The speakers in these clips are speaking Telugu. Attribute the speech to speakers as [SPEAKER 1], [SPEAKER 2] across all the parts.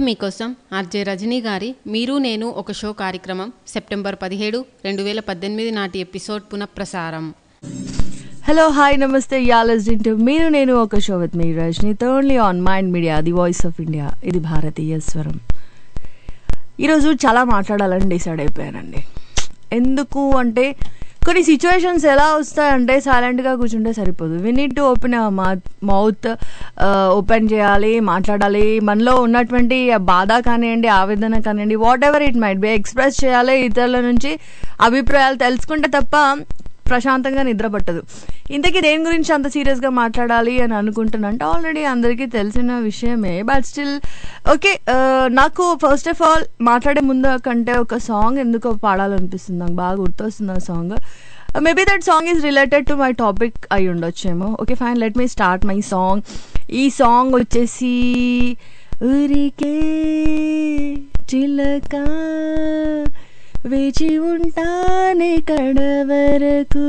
[SPEAKER 1] ఇప్పుడు మీకోసం ఆర్జే రజనీ గారి మీరు నేను ఒక షో కార్యక్రమం సెప్టెంబర్ పదిహేడు రెండు వేల పద్దెనిమిది నాటి ఎపిసోడ్ పునఃప్రసారం
[SPEAKER 2] హలో హాయ్ నమస్తే యా లిస్నింగ్ టు మీరు నేను ఒక show with me Rajini only on mind media the voice of India ఇది భారతీయ స్వరం ఈరోజు చాలా మాట్లాడాలని డిసైడ్ అయిపోయానండి ఎందుకు అంటే కొన్ని సిచ్యువేషన్స్ ఎలా వస్తాయంటే సైలెంట్గా కూర్చుంటే సరిపోదు we need to open mouth open చేయాలి మాట్లాడాలి మనలో ఉన్నటువంటి బాధ కానివ్వండి ఆవేదన కానివ్వండి whatever it might be express చేయాలి ఇతరుల నుంచి అభిప్రాయాలు తెలుసుకుంటే తప్ప ప్రశాంతంగా నిద్ర పట్టదు ఇంతకీ దేని గురించి అంత సీరియస్గా మాట్లాడాలి అని అనుకుంటున్నంటే ఆల్రెడీ అందరికీ తెలిసిన విషయమే బట్ స్టిల్ ఓకే నాకు ఫస్ట్ ఆఫ్ ఆల్ మాట్లాడే ముందు కంటే ఒక సాంగ్ ఎందుకో పాడాలనిపిస్తుంది నాకు బాగా గుర్తొస్తుంది ఆ song maybe that song is related to my topic అయి ఉండొచ్చేమో okay fine let me start my song ఈ సాంగ్ వచ్చేసి ఊరికే చిలక వేచి ఉంటానే కడ వరకు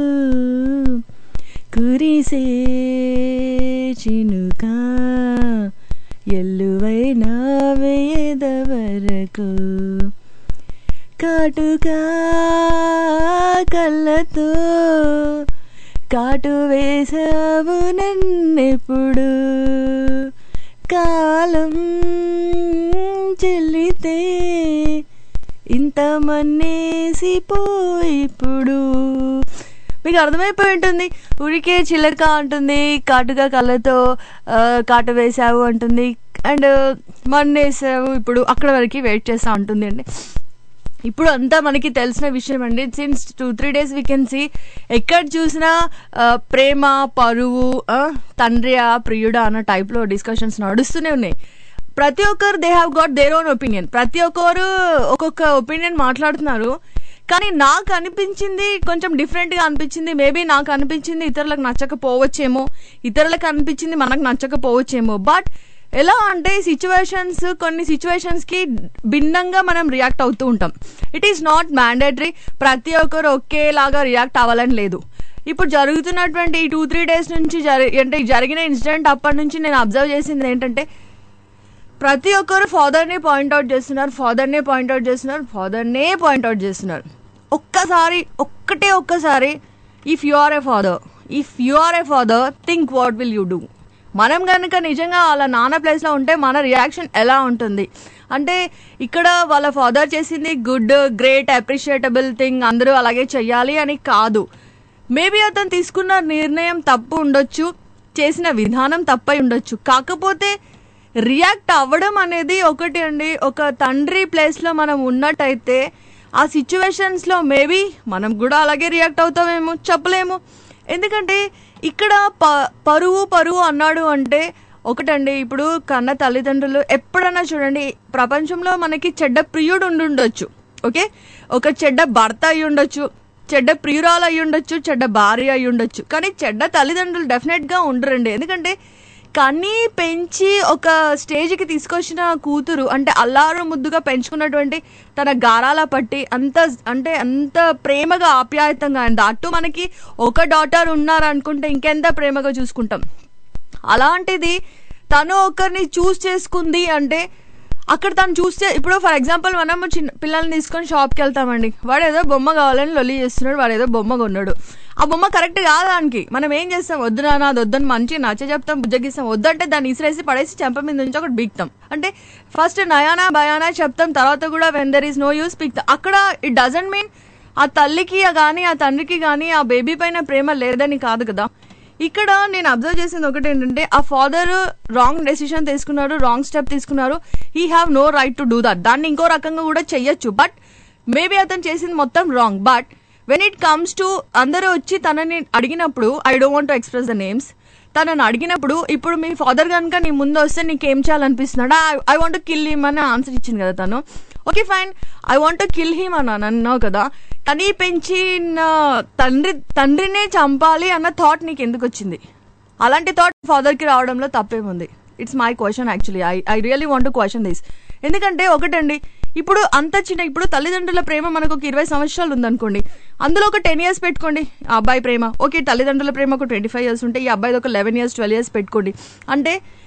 [SPEAKER 2] కురిసే చినుక ఎల్లువైన వేద వరకు కాటుగా కళ్ళతో కాటు వేసావు నన్నెప్పుడు కాలం చెల్లితే ఇంత మన్నేసి ఇప్పుడు మీకు అర్థమైపోయి ఉంటుంది ఉడికే చిలక అంటుంది కాటుగా కళ్ళతో ఆ, కాటు వేసావు అంటుంది అండ్ మన్నేసావు ఇప్పుడు అక్కడ వరకు వెయిట్ చేస్తా ఉంటుంది అండి ఇప్పుడు అంతా మనకి తెలిసిన విషయం అండి since two three days we can see ఎక్కడ చూసినా ఆ, ప్రేమ పరువు ఆ, తండ్రియా ప్రియుడా అన్న టైప్లో డిస్కషన్స్ నడుస్తూనే ఉన్నాయి ప్రతి ఒక్కరు they have got their own opinion ప్రతి ఒక్కరు ఒక్కొక్క ఒపీనియన్ మాట్లాడుతున్నారు కానీ నాకు అనిపించింది కొంచెం డిఫరెంట్గా అనిపించింది మేబీ నాకు అనిపించింది ఇతరులకు నచ్చకపోవచ్చేమో ఇతరులకు అనిపించింది మనకు నచ్చకపోవచ్చేమో బట్ ఎలా అంటే సిచ్యువేషన్స్ కొన్ని సిచ్యువేషన్స్కి భిన్నంగా మనం రియాక్ట్ అవుతూ ఉంటాం ఇట్ ఈస్ నాట్ మ్యాండేటరీ ప్రతి ఒక్కరు ఒకేలాగా రియాక్ట్ అవ్వాలని లేదు ఇప్పుడు జరుగుతున్నటువంటి ఈ టూ త్రీ డేస్ నుంచి జరి అంటే జరిగిన ఇన్సిడెంట్ అప్పటి నుంచి నేను అబ్జర్వ్ చేసింది ఏంటంటే ప్రతి ఒక్కరు ఫాదర్నే పాయింట్అవుట్ చేస్తున్నారు ఫాదర్నే పాయింట్అవుట్ చేస్తున్నారు ఫాదర్నే పాయింట్అవుట్ చేస్తున్నారు ఒక్కసారి ఒక్కటే ఒక్కసారి if you are a father if you are a father think what will you do మనం కనుక నిజంగా వాళ్ళ నాన్న ప్లేస్లో ఉంటే మన రియాక్షన్ ఎలా ఉంటుంది అంటే ఇక్కడ వాళ్ళ ఫాదర్ చేసింది గుడ్ గ్రేట్ అప్రిషియేటబుల్ థింగ్ అందరూ అలాగే చెయ్యాలి అని కాదు మేబీ అతను తీసుకున్న నిర్ణయం తప్పు ఉండొచ్చు చేసిన విధానం తప్పై ఉండొచ్చు కాకపోతే రియాక్ట్ అవ్వడం అనేది ఒకటి అండి ఒక తండ్రి ప్లేస్లో మనం ఉన్నట్టయితే ఆ సిచ్యువేషన్స్లో మేబీ మనం కూడా అలాగే రియాక్ట్ అవుతామేమో చెప్పలేము ఎందుకంటే ఇక్కడ ప పరువు పరువు అన్నాడు అంటే ఒకటండి ఇప్పుడు కన్న తల్లిదండ్రులు ఎప్పుడన్నా చూడండి ప్రపంచంలో మనకి చెడ్డ ప్రియుడు ఉండి ఉండొచ్చు ఓకే ఒక చెడ్డ భర్త అయి ఉండొచ్చు చెడ్డ ప్రియురాలు అయి ఉండొచ్చు చెడ్డ భార్య అయి ఉండొచ్చు కానీ చెడ్డ తల్లిదండ్రులు డెఫినెట్గా ఉండరండి ఎందుకంటే కనీ పెంచి ఒక స్టేజ్కి తీసుకొచ్చిన కూతురు అంటే అల్లారు ముద్దుగా పెంచుకున్నటువంటి తన గారాల పట్టి అంత అంటే అంత ప్రేమగా ఆప్యాయతంగా అండ్ అటు మనకి ఒక డాటర్ ఉన్నారు అనుకుంటే ఇంకెంత ప్రేమగా చూసుకుంటాం అలాంటిది తను ఒకరిని చూస్ చేసుకుంది అంటే అక్కడ తను చూస్తే ఇప్పుడు ఫర్ ఎగ్జాంపుల్ మనం చిన్న పిల్లల్ని తీసుకొని షాప్కి వెళ్తామండి వాడు ఏదో బొమ్మ కావాలని లొల్లి చేస్తున్నాడు వాడు ఏదో బొమ్మ కొన్నాడు ఆ బొమ్మ కరెక్ట్ కాదు దానికి మనం ఏం చేస్తాం వద్దు నాన్న అది వద్దని మంచి నచ్చ చెప్తాం బుజ్జగిస్తాం వద్దంటే దాన్ని ఇసిరేసి పడేసి చెంప మీద నుంచి ఒకటి బీక్తాం అంటే ఫస్ట్ నయానా భయానా చెప్తాం తర్వాత కూడా when there is no use పీక్తాం అక్కడ ఇట్ డజంట్ మీన్ ఆ తల్లికి కానీ ఆ తండ్రికి కానీ ఆ బేబీ పైన ప్రేమ లేదని కాదు కదా ఇక్కడ నేను అబ్జర్వ్ చేసింది ఒకటి ఏంటంటే ఆ ఫాదర్ రాంగ్ డెసిషన్ తీసుకున్నారు రాంగ్ స్టెప్ తీసుకున్నారు he have no right to do that దాన్ని ఇంకో రకంగా కూడా చెయ్యొచ్చు బట్ మేబీ అతను చేసింది మొత్తం wrong but when it comes to అందరూ వచ్చి తనని అడిగినప్పుడు I don't want to express the names తనని అడిగినప్పుడు ఇప్పుడు మీ ఫాదర్ కనుక నీ ముందు వస్తే నీకేం చేయాలనిపిస్తున్నాడా ఐ వాంట్ కిల్ హిమ్ అని ఆన్సర్ ఇచ్చింది కదా తను okay fine I want kill him అని అన్నావు కదా తని పెంచిన తండ్రి తండ్రినే చంపాలి అన్న థాట్ నీకు ఎందుకు వచ్చింది అలాంటి థాట్ ఫాదర్కి రావడంలో తప్పేముంది it's my question actually I I really want to question this ఎందుకంటే ఒకటండి ఇప్పుడు అంత చిన్న ఇప్పుడు తల్లిదండ్రుల ప్రేమ మనకు ఒక ఇరవై సంవత్సరాలు ఉందనుకోండి అందులో ఒక టెన్ ఇయర్స్ పెట్టుకోండి ఆ అబ్బాయి ప్రేమ ఓకే తల్లిదండ్రుల ప్రేమ ఒక ట్వంటీ ఫైవ్ ఇయర్స్ ఉంటే ఈ అబ్బాయిది ఒక లెవెన్ ఇయర్స్ ట్వెల్వ్ ఇయర్స్ పెట్టుకోండి అంటే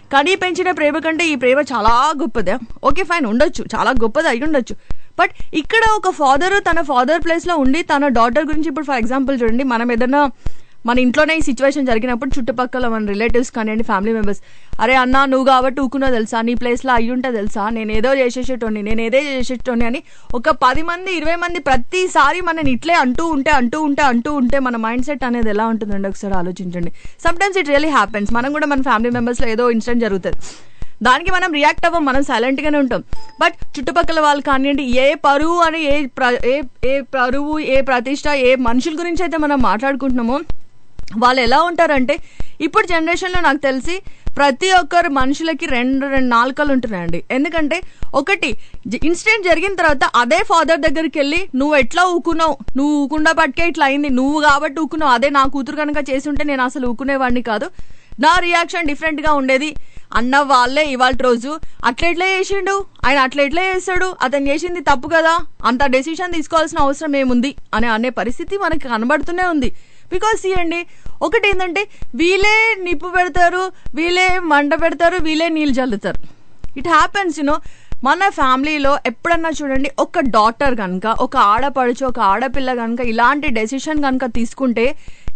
[SPEAKER 2] కనీ పెంచిన ప్రేమ కంటే ఈ ప్రేమ చాలా గొప్పదే ఓకే ఫైన్ ఉండొచ్చు చాలా గొప్పది అయి ఉండొచ్చు బట్ ఇక్కడ ఒక ఫాదర్ తన ఫాదర్ ప్లేస్ లో ఉండి తన డాటర్ గురించి ఇప్పుడు ఫర్ ఎగ్జాంపుల్ చూడండి మనం ఏదైనా మన ఇంట్లోనే ఈ సిచ్యువేషన్ జరిగినప్పుడు చుట్టుపక్కల మన రిలేటివ్స్ కానివ్వండి ఫ్యామిలీ మెంబర్స్ అరే అన్న నువ్వు కాబట్టి ఊకున్నా తెలుసా నీ ప్లేస్లో అయ్యి ఉంటే తెలుసా నేను ఏదో చేసేసేటోని నేను ఏదో చేసేటోని అని ఒక పది మంది ఇరవై మంది ప్రతిసారి మనని ఇట్లే అంటూ ఉంటే అంటూ ఉంటే అంటూ ఉంటే మన మైండ్ సెట్ అనేది ఎలా ఉంటుందండి ఒకసారి ఆలోచించండి sometimes it really happens మనం కూడా మన ఫ్యామిలీ మెంబర్స్లో ఏదో ఇన్సిడెంట్ జరుగుతుంది దానికి మనం రియాక్ట్ అవ్వం మనం సైలెంట్ గానే ఉంటాం బట్ చుట్టుపక్కల వాళ్ళు కానివ్వండి ఏ పరువు అని ఏ ప్ర- ఏ ఏ పరువు ఏ ప్రతిష్ట ఏ మనుషుల గురించి అయితే మనం మాట్లాడుకుంటున్నామో వాళ్ళు ఎలా ఉంటారంటే ఇప్పుడు జనరేషన్లో నాకు తెలిసి ప్రతి ఒక్కరు మనుషులకి రెండు రెండు నాలుకలు ఉంటున్నాయండి ఎందుకంటే ఒకటి ఇన్సిడెంట్ జరిగిన తర్వాత అదే ఫాదర్ దగ్గరికి వెళ్ళి నువ్వు ఎట్లా ఊకున్నావు నువ్వు ఊకుండా పట్టుకే ఇట్లా అయింది నువ్వు కాబట్టి ఊకున్నావు అదే నా కూతురు కనుక చేసి ఉంటే నేను అసలు ఊకునేవాడిని కాదు నా రియాక్షన్ డిఫరెంట్ గా ఉండేది అన్న వాళ్ళే ఇవాళ రోజు అట్లా ఎట్లా చేసిండు ఆయన అట్లా ఎట్లా చేస్తాడు అతను చేసింది తప్పు కదా అంత డెసిషన్ తీసుకోవాల్సిన అవసరం ఏముంది అనే అనే పరిస్థితి మనకి కనబడుతూనే ఉంది బికాస్ అండి ఒకటి ఏంటంటే వీళ్ళే నిప్పు పెడతారు వీళ్ళే మంట పెడతారు వీళ్ళే నీళ్ళు చల్లుతారు ఇట్ హ్యాపెన్స్ యునో మన ఫ్యామిలీలో ఎప్పుడన్నా చూడండి ఒక డాటర్ కనుక ఒక ఆడపడుచు ఒక ఆడపిల్ల కనుక ఇలాంటి డెసిషన్ కనుక తీసుకుంటే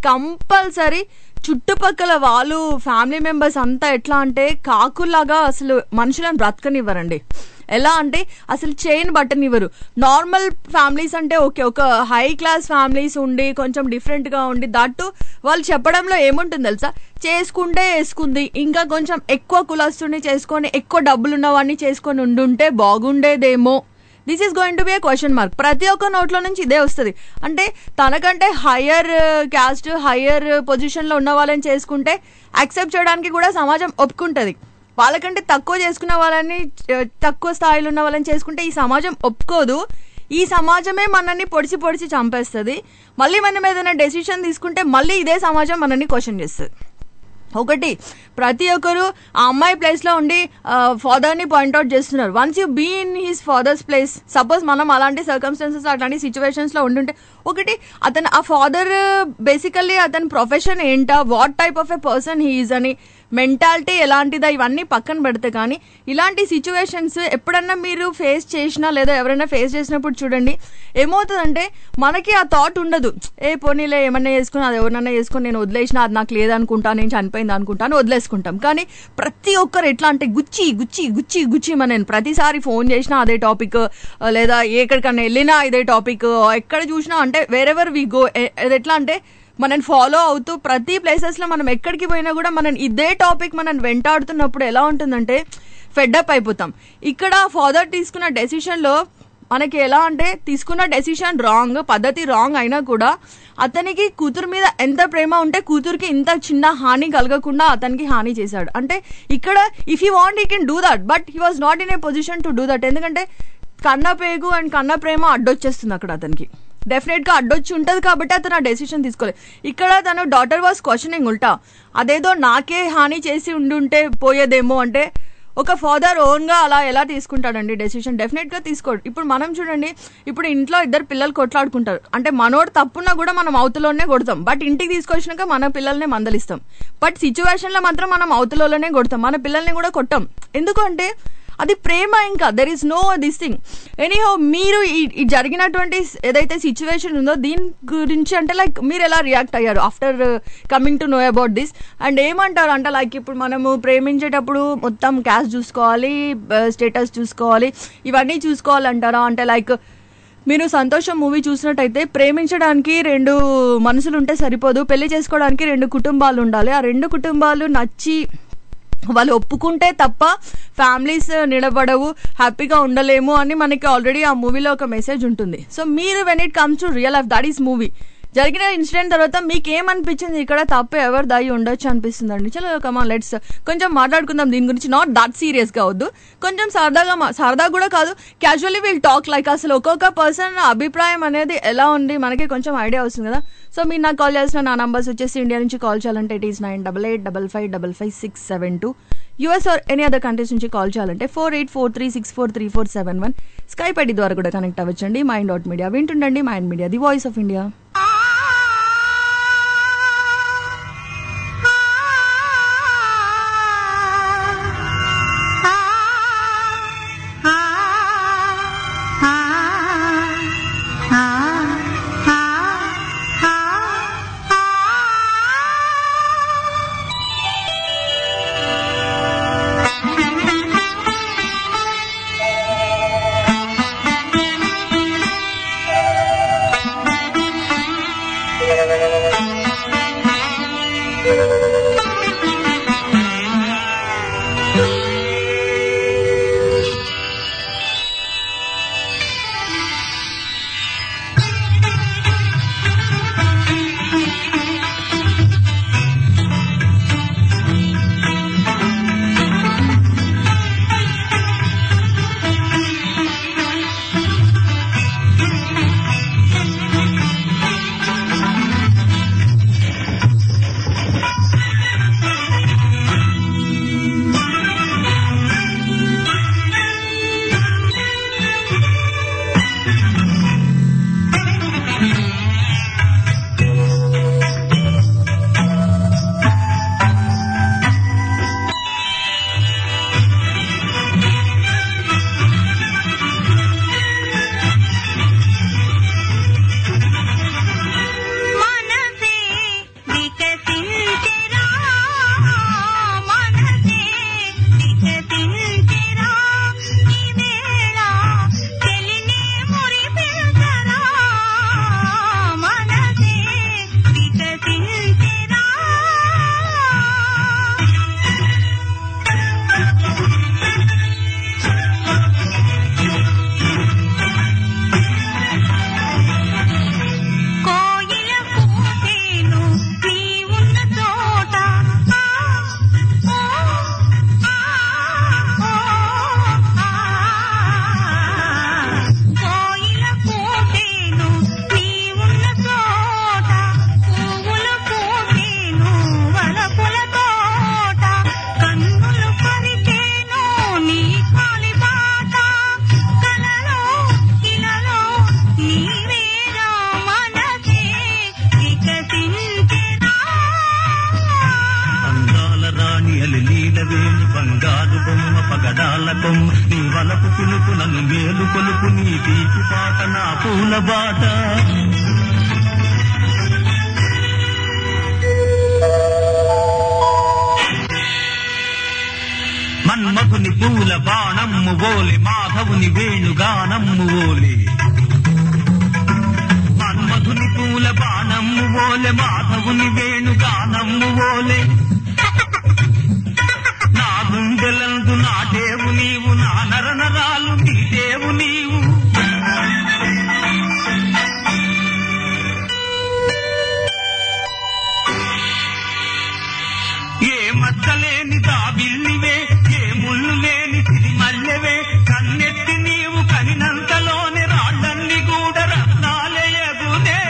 [SPEAKER 2] కంపల్సరీ చుట్టుపక్కల వాళ్ళు ఫ్యామిలీ మెంబర్స్ అంతా ఎట్లా అంటే కాకుల్లాగా అసలు మనుషులను బ్రతకనివ్వరండి ఎలా అంటే అసలు చైన్ బటన్ ఇవ్వరు నార్మల్ ఫ్యామిలీస్ అంటే ఓకే ఒక హై క్లాస్ ఫ్యామిలీస్ ఉండి కొంచెం డిఫరెంట్ గా ఉండి దట్టు వాళ్ళు చెప్పడంలో ఏముంటుంది తెలుసా చేసుకుంటే వేసుకుంది ఇంకా కొంచెం ఎక్కువ కులస్తుని చేసుకొని ఎక్కువ డబ్బులు ఉన్నవాడిని చేసుకొని ఉండుంటే బాగుండేదేమో this is going to be a question mark ప్రతి ఒక్క నోట్లో నుంచి ఇదే వస్తుంది అంటే తనకంటే హయ్యర్ క్యాస్ట్ హయ్యర్ పొజిషన్లో ఉన్న వాళ్ళని చేసుకుంటే యాక్సెప్ట్ చేయడానికి కూడా సమాజం ఒప్పుకుంటుంది వాళ్ళకంటే తక్కువ చేసుకున్న వాళ్ళని ఆ, తక్కువ స్థాయిలో ఉన్న వాళ్ళని చేసుకుంటే ఈ సమాజం ఒప్పుకోదు ఈ సమాజమే మనల్ని పొడిచి పొడిచి చంపేస్తుంది మళ్ళీ మనం ఏదైనా డెసిషన్ తీసుకుంటే మళ్ళీ ఇదే సమాజం మనల్ని క్వశ్చన్ చేస్తుంది ఒకటి ప్రతి ఒక్కరు ఆ అమ్మాయి ప్లేస్ లో ఉండి ఫాదర్ ని పాయింట్అవుట్ చేస్తున్నారు once you be in his father's place suppose మనం అలాంటి సర్కమ్స్టాన్సెస్ అట్లాంటి సిచ్యువేషన్స్ లో ఉండుంటే ఒకటి అతను ఆ ఫాదర్ బేసికల్లీ అతని ప్రొఫెషన్ ఏంటా what type of a person he is అని మెంటాలిటీ ఎలాంటిదా ఇవన్నీ పక్కన పెడితే కానీ ఇలాంటి సిచ్యువేషన్స్ ఎప్పుడన్నా మీరు ఫేస్ చేసినా లేదా ఎవరైనా ఫేస్ చేసినప్పుడు చూడండి ఏమవుతుందంటే మనకి ఆ థాట్ ఉండదు ఏ పోనీలే ఏమన్నా చేసుకుని అది ఎవరినన్నా చేసుకుని నేను వదిలేసిన అది నాకు లేదనుకుంటా నేను చనిపోయింది అనుకుంటాను వదిలేసుకుంటాం కానీ ప్రతి ఒక్కరు ఎట్లా అంటే గుచ్చి గుచ్చి గుచ్చి గుచ్చి మన ప్రతిసారి ఫోన్ చేసినా అదే టాపిక్ లేదా ఎక్కడికన్నా వెళ్ళినా ఇదే టాపిక్ ఎక్కడ చూసినా అంటే వేరెవర్ వి గో అది ఎట్లా అంటే మనం ఫాలో అవుతూ ప్రతి ప్లేసెస్ లో మనం ఎక్కడికి పోయినా కూడా మనం ఇదే టాపిక్ మనం వెంటాడుతున్నప్పుడు ఎలా ఉంటుందంటే ఫెడ్అప్ అయిపోతాం ఇక్కడ ఫాదర్ తీసుకున్న డెసిషన్ లో మనకి ఎలా అంటే తీసుకున్న డెసిషన్ రాంగ్ పద్ధతి రాంగ్ అయినా కూడా అతనికి కూతురు మీద ఎంత ప్రేమ ఉంటే కూతురికి ఇంత చిన్న హాని కలగకుండా అతనికి హాని చేశాడు అంటే ఇక్కడ if you want you can do that but he was not in a position to do that ఎందుకంటే కన్న పేగు అండ్ కన్న ప్రేమ అడ్డొచ్చేస్తుంది అక్కడ అతనికి డెఫినెట్ గా అడ్డొచ్చి ఉంటది కాబట్టి అతను ఆ డెసిషన్ తీసుకోలేదు ఇక్కడ తను డాటర్ వాస్ క్వశ్చనింగ్ ఉల్టా అదేదో నాకే హాని చేసి ఉండుంటే పోయేదేమో అంటే ఒక ఫాదర్ ఓన్ గా అలా ఎలా తీసుకుంటాడండి డెసిషన్ డెఫినెట్ గా తీసుకోడు ఇప్పుడు మనం చూడండి ఇప్పుడు ఇంట్లో ఇద్దరు పిల్లలు కొట్లాడుకుంటారు అంటే మనోడు తప్పున్నా కూడా మనం అవతలోనే కొడతాం బట్ ఇంటికి తీసుకొచ్చినాక మన పిల్లల్ని మందలిస్తాం బట్ సిచ్యువేషన్ లో మాత్రం మనం అవతలోనే కొడతాం మన పిల్లల్ని కూడా కొట్టాం ఎందుకంటే అది ప్రేమ ఇంకా there is no this thing anyhow మీరు ఈ ఈ జరిగినటువంటి ఏదైతే సిచ్యువేషన్ ఉందో దీని గురించి అంటే లైక్ మీరు ఎలా రియాక్ట్ అయ్యారు after coming to know about this and ఏమంటారు అంటే లైక్ ఇప్పుడు మనము ప్రేమించేటప్పుడు మొత్తం క్యాష్ చూసుకోవాలి స్టేటస్ చూసుకోవాలి ఇవన్నీ చూసుకోవాలంటారా అంటే లైక్ మీరు సంతోషం మూవీ చూసినట్టయితే ప్రేమించడానికి రెండు మనసులు ఉంటే సరిపోదు పెళ్లి చేసుకోవడానికి రెండు కుటుంబాలు ఉండాలి ఆ రెండు కుటుంబాలు నచ్చి వాళ్ళు ఒప్పుకుంటే తప్ప ఫ్యామిలీస్ నిలబడవు హ్యాపీగా ఉండలేము అని మనకి ఆల్రెడీ ఆ మూవీలో ఒక మెసేజ్ ఉంటుంది సో మీరు when it comes to real life that is movie జరిగిన ఇన్సిడెంట్ తర్వాత మీకు ఏమనిపించింది ఇక్కడ తప్పు ఎవరు దాయి ఉండొచ్చు అనిపిస్తుంది అండి చలో కమా లెట్స్ కొంచెం మాట్లాడుకుందాం దీని గురించి నాట్ దట్ సీరియస్ గా వద్దు కొంచెం సరదాగా మా- సరదా కూడా కాదు క్యాజువల్లీ విల్ టాక్ లైక్ అసలు ఒక్కొక్క పర్సన్ అభిప్రాయం అనేది ఎలా ఉంది మనకి కొంచెం ఐడియా వస్తుంది కదా సో మీరు నాకు కాల్ చేసిన నా నంబర్స్ వచ్చేసి ఇండియా నుంచి కాల్ చేయాలంటే it is nine double eight double five double five six seven two US or any other countries నుంచి కాల్ చేయాలంటే four eight four three six four three four seven one Skype ID ద్వారా కూడా కనెక్ట్ అవ్వచ్చండి మైండ్ డాట్ మీడియా వింటుండండి Mind media the voice of India
[SPEAKER 3] వలపు పిలుపు నన్ను మేలు కొలుపు నీ తీపి పాట నా పూల బాట మన్మధుని పూల బాణమ్ము ఓలే మాధవుని వేణుగానమ్ము ఓలే మన్మధుని పూల బాణమ్ము ఓలే మాధవుని వేణుగానమ్ము ఓలే నా గుండెలందు నాటేవు నీవు నా నరనరాలు నీటేవు నీవు ఏ మచ్చలేని దాబిల్లివే ఏ ముళ్ళు లేని సిరిమల్లెవే కన్నెత్తి నీవు కనినంతలోనే రాళ్ళన్ని కూడా రత్నాలయగునే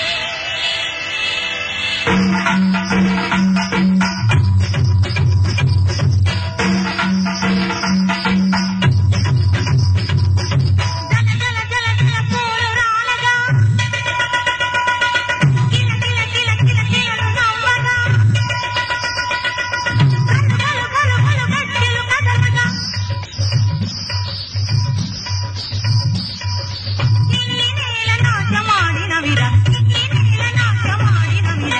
[SPEAKER 4] జల జల జల జల పూలు రాలగా కిల కిల కిల కిల కిలలు నవ్వగా గలు గలు గలు గలు గట్టిలు కదలగా ఇల్లి నేల నాట్యమాడినవిరా ఇల్లి నేల నాట్యమాడినవిరా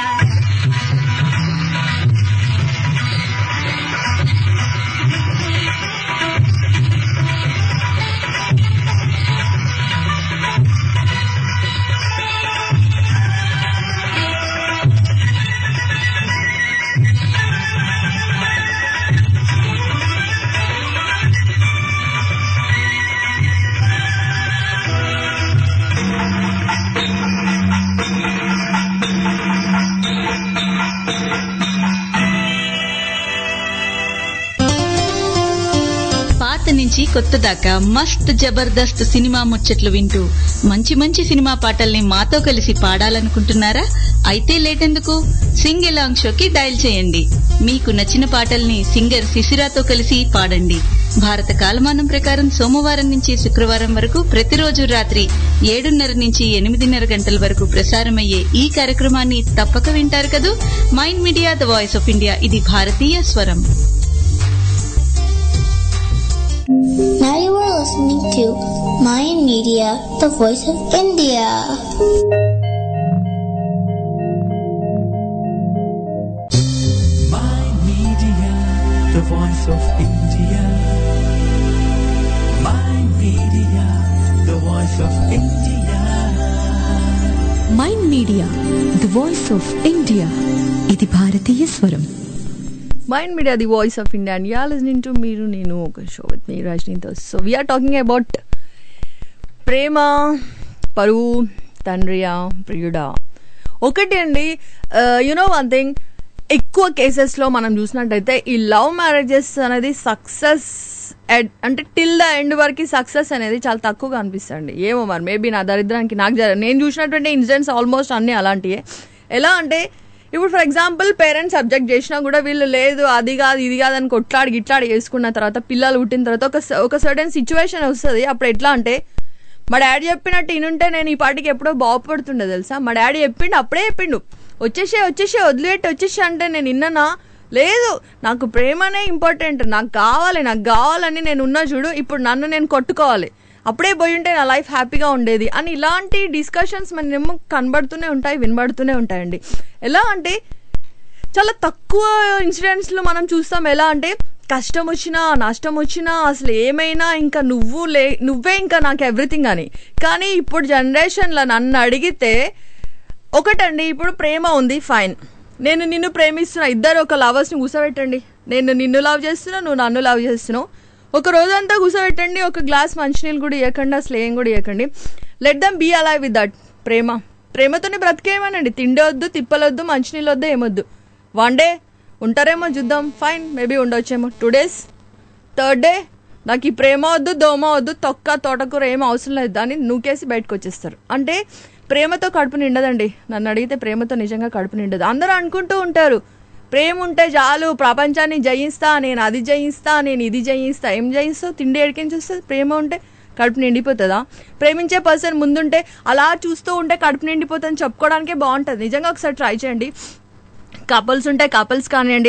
[SPEAKER 5] పాత నుంచి కొత్త దాకా మస్త్ జబర్దస్త్ సినిమా ముచ్చట్లు వింటూ మంచి మంచి సినిమా పాటల్ని మాతో కలిసి పాడాలనుకుంటున్నారా అయితే లేటెందుకు సింగ్ ఎలాంగ్ షోకి డయల్ చేయండి మీకు నచ్చిన పాటల్ని సింగర్ శిశిరాతో కలిసి పాడండి భారత కాలమానం ప్రకారం సోమవారం నుంచి శుక్రవారం వరకు ప్రతిరోజు రాత్రి ఏడున్నర నుంచి ఎనిమిదిన్నర గంటల వరకు ప్రసారమయ్యే ఈ కార్యక్రమాన్ని తప్పక వింటారు కదూ Mind Media the voice of India ఇది భారతీయ స్వరం
[SPEAKER 6] Now you are listening to Mayan Media, the voice of India.
[SPEAKER 7] My Media, the voice of India. My Media, the voice of India.
[SPEAKER 8] Mind media the voice of India ఇది భారతీయ స్వరం
[SPEAKER 2] Mind media the voice of India and you're listening to మీరు నేను ఒక షో విత్ మీ రజనీతో సో వీఆర్ టాకింగ్ అబౌట్ ప్రేమ పరువు తండ్రియా ప్రియుడా ఒకటి అండి యునో వన్ థింగ్ ఎక్కువ కేసెస్లో మనం చూసినట్టయితే ఈ లవ్ మ్యారేజెస్ అనేది సక్సెస్ అంటే టిల్ ద ఎండ్ వరకు సక్సెస్ అనేది చాలా తక్కువగా అనిపిస్తుంది ఏమో మరి మేబీ నా దరిద్రానికి నాకు జర నేను చూసినటువంటి ఇన్సిడెంట్స్ ఆల్మోస్ట్ అన్నీ అలాంటివే ఎలా అంటే ఇప్పుడు ఫర్ ఎగ్జాంపుల్ పేరెంట్స్ సబ్జెక్ట్ చేసినా కూడా వీళ్ళు లేదు అది కాదు ఇది కాదు అని కొట్లాడి గిట్లాడి వేసుకున్న తర్వాత పిల్లలు పుట్టిన తర్వాత ఒక ఒక సర్టెన్ సిచ్యువేషన్ వస్తుంది అప్పుడు ఎట్లా అంటే మా డాడీ చెప్పినట్టు ఇనుంటే నేను ఈ పాటికి ఎప్పుడో బాగుపడుతుండే తెలుసా మా డాడీ చెప్పిండు అప్పుడే చెప్పిండు వచ్చేసే వచ్చేసే వదిలేట్టు వచ్చేసి అంటే నేను విన్నానా లేదు నాకు ప్రేమనే ఇంపార్టెంట్ నాకు కావాలి నాకు కావాలని నేను ఉన్నా చూడు ఇప్పుడు నన్ను నేను కొట్టుకోవాలి అప్పుడే పోయి ఉంటే నా లైఫ్ హ్యాపీగా ఉండేది అని ఇలాంటి డిస్కషన్స్ మనమేమో కనబడుతూనే ఉంటాయి వినబడుతూనే ఉంటాయండి ఎలా అంటే చాలా తక్కువ ఇన్సిడెంట్స్లో మనం చూస్తాం ఎలా అంటే కష్టం వచ్చినా నష్టం వచ్చినా అసలు ఏమైనా ఇంకా నువ్వు లే నువ్వే ఇంకా నాకు ఎవ్రీథింగ్ అని కానీ ఇప్పుడు జనరేషన్లో నన్ను అడిగితే ఒకటండి ఇప్పుడు ప్రేమ ఉంది ఫైన్ నేను నిన్ను ప్రేమిస్తున్నా ఇద్దరు ఒక లవర్స్ని కూర్చోబెట్టండి నేను నిన్ను లవ్ చేస్తున్నా నువ్వు నన్ను లవ్ చేస్తున్నావు ఒక రోజంతా కూర్చోబెట్టండి ఒక గ్లాస్ మంచినీళ్ళు కూడా ఇవ్వకండి అసలు ఏం కూడా ఇవ్వకండి let them be alive with that ప్రేమ ప్రేమతోనే బ్రతికేమనండి తిండి వద్దు తిప్పలొద్దు మంచినీళ్ళు వద్దు ఏమొద్దు వన్ డే ఉంటారేమో చూద్దాం ఫైన్ మేబీ ఉండొచ్చేమో టూ డేస్ థర్డ్ డే నాకు ఈ ప్రేమ వద్దు దోమ వద్దు తొక్క తోటకూర ఏం అవసరం లేదు దాన్ని నూకేసి బయటకు వచ్చేస్తారు అంటే ప్రేమతో కడుపు నిండదండి నన్ను అడిగితే ప్రేమతో నిజంగా కడుపు నిండదు అందరూ అనుకుంటూ ఉంటారు ప్రేమ ఉంటే చాలు ప్రపంచాన్ని జయిస్తా నేను అది జయిస్తా నేను ఇది జయిస్తా ఏం జయిస్తావు తిండి ఎడికించి వస్తుంది ప్రేమ ఉంటే కడుపు నిండిపోతుందా ప్రేమించే పర్సన్ ముందుంటే అలా చూస్తూ ఉంటే కడుపు నిండిపోతుందని చెప్పుకోవడానికే బాగుంటుంది నిజంగా ఒకసారి ట్రై చేయండి కపుల్స్ ఉంటే కపుల్స్ కానివ్వండి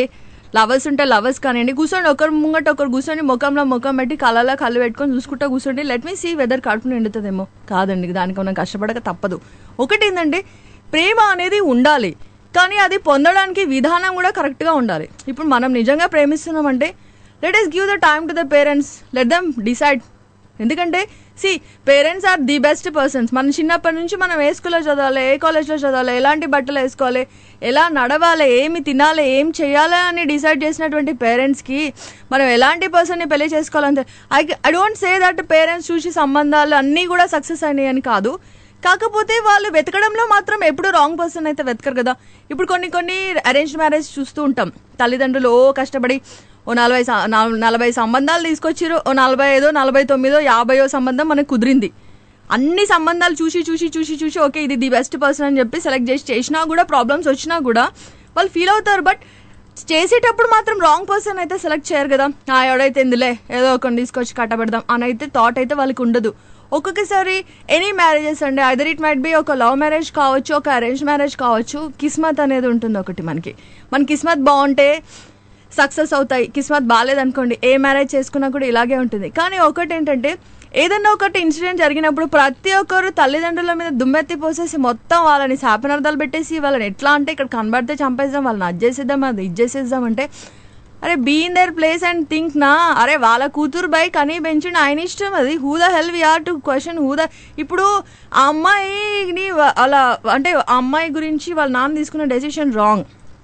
[SPEAKER 2] లవర్స్ ఉంటే లవర్స్ కానివ్వండి కూర్చోండి ఒకరు ముంగట ఒకరు కూర్చొని ముఖంలో ముఖం పెట్టి కళ్ళలో కళ్ళు పెట్టుకొని చూసుకుంటా కూర్చోండి లెట్ మీ సీ వెదర్ కడుపు నిండుతుందేమో కాదండి దానికి మనం కష్టపడక తప్పదు ఒకటి ఏంటంటే ప్రేమ అనేది ఉండాలి కానీ అది పొందడానికి విధానం కూడా కరెక్ట్గా ఉండాలి ఇప్పుడు మనం నిజంగా ప్రేమిస్తున్నామంటే let us give the time to the parents let them decide ఎందుకంటే see parents are the best persons మనం చిన్నప్పటి నుంచి మనం ఏ స్కూల్లో చదవాలి ఏ కాలేజ్లో చదవాలి ఎలాంటి బట్టలు వేసుకోవాలి ఎలా నడవాలి ఏమి తినాలి ఏం చేయాలి అని డిసైడ్ చేసినటువంటి పేరెంట్స్కి మనం ఎలాంటి పర్సన్ని పెళ్లి చేసుకోవాలంటే I I don't say that parents చూసి సంబంధాలు అన్నీ కూడా సక్సెస్ అయినాయి అని కాదు కాకపోతే వాళ్ళు వెతకడంలో మాత్రం ఎప్పుడు రాంగ్ పర్సన్ అయితే వెతకరు కదా ఇప్పుడు కొన్ని కొన్ని అరేంజ్ మ్యారేజ్ చూస్తూ ఉంటాం తల్లిదండ్రులు ఓ కష్టపడి ఓ నలభై స- నల- నలభై సంబంధాలు తీసుకొచ్చిరు ఓ నలభై ఐదో నలభై తొమ్మిదో యాభైయో సంబంధం మనకు కుదిరింది అన్ని సంబంధాలు చూసి చూసి చూసి చూసి ఓకే ఇది ది బెస్ట్ పర్సన్ అని చెప్పి సెలెక్ట్ చేసి చేసినా కూడా ప్రాబ్లమ్స్ వచ్చినా కూడా వాళ్ళు ఫీల్ అవుతారు బట్ చేసేటప్పుడు మాత్రం రాంగ్ పర్సన్ అయితే సెలెక్ట్ చేయరు కదా ఆ ఎవడైతే ఇందులే ఏదో ఒకరిని తీసుకొచ్చి కట్టబెడదాం అని అయితే థాట్ అయితే వాళ్ళకి ఉండదు ఒక్కొక్కసారి ఎనీ మ్యారేజెస్ అండి ఐదర్ ఇట్ మైట్ బి ఒక లవ్ మ్యారేజ్ కావచ్చు ఒక అరేంజ్ మ్యారేజ్ కావచ్చు కిస్మత్ అనేది ఉంటుంది ఒకటి మనకి మన కిస్మత్ బాగుంటే సక్సెస్ అవుతాయి కిస్మత్ బాగాలేదనుకోండి ఏ మ్యారేజ్ చేసుకున్నా కూడా ఇలాగే ఉంటుంది కానీ ఒకటి ఏంటంటే ఏదన్నా ఒకటి ఇన్సిడెంట్ జరిగినప్పుడు ప్రతి ఒక్కరు తల్లిదండ్రుల మీద దుమ్మెత్తి పోసేసి మొత్తం వాళ్ళని శాపనార్థాలు పెట్టేసి వాళ్ళని ఎట్లా అంటే ఇక్కడ కనబడితే చంపేద్దాం వాళ్ళని అది చేసేద్దాం అది ఇది చేసేద్దాం అంటే అరే be in their place and think నా అరే వాళ్ళ కూతురు బై కనీ పెంచిన ఆయన ఇష్టం అది who the hell we are to question who the ఇప్పుడు ఆ అమ్మాయిని వా- అలా అంటే ఆ అమ్మాయి గురించి వాళ్ళ నాన్న తీసుకున్న డెసిషన్ రాంగ్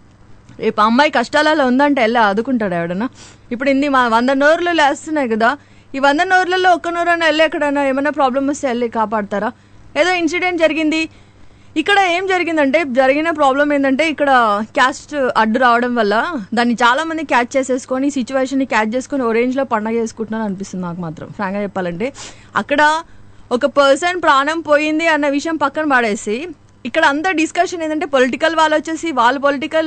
[SPEAKER 2] రేపు ఆ అమ్మాయి కష్టాలలో ఉందంటే వెళ్ళి ఆదుకుంటాడు ఎవడన్నా ఇప్పుడు ఇన్ని మా వంద నోరులు లేస్తున్నాయి కదా ఈ వంద నోర్లలో ఒక్క నోరైనా వెళ్ళి ఎక్కడైనా ఏమైనా ప్రాబ్లమ్ వస్తే వెళ్ళి కాపాడతారా ఏదో ఇన్సిడెంట్ జరిగింది ఇక్కడ ఏం జరిగిందంటే జరిగిన ప్రాబ్లం ఏంటంటే ఇక్కడ క్యాస్ట్ అడ్డు రావడం వల్ల దాన్ని చాలా మంది క్యాచ్ చేసేసుకొని ఈ సిచ్యువేషన్ని క్యాచ్ చేసుకొని ఓ రేంజ్లో పండగ చేసుకుంటున్నాను అనిపిస్తుంది నాకు మాత్రం ఫ్రాంక్గా చెప్పాలంటే అక్కడ ఒక పర్సన్ ప్రాణం పోయింది అన్న విషయం పక్కన పడేసి ఇక్కడ అంతా డిస్కషన్ ఏంటంటే పొలిటికల్ వాళ్ళు వచ్చేసి వాళ్ళు పొలిటికల్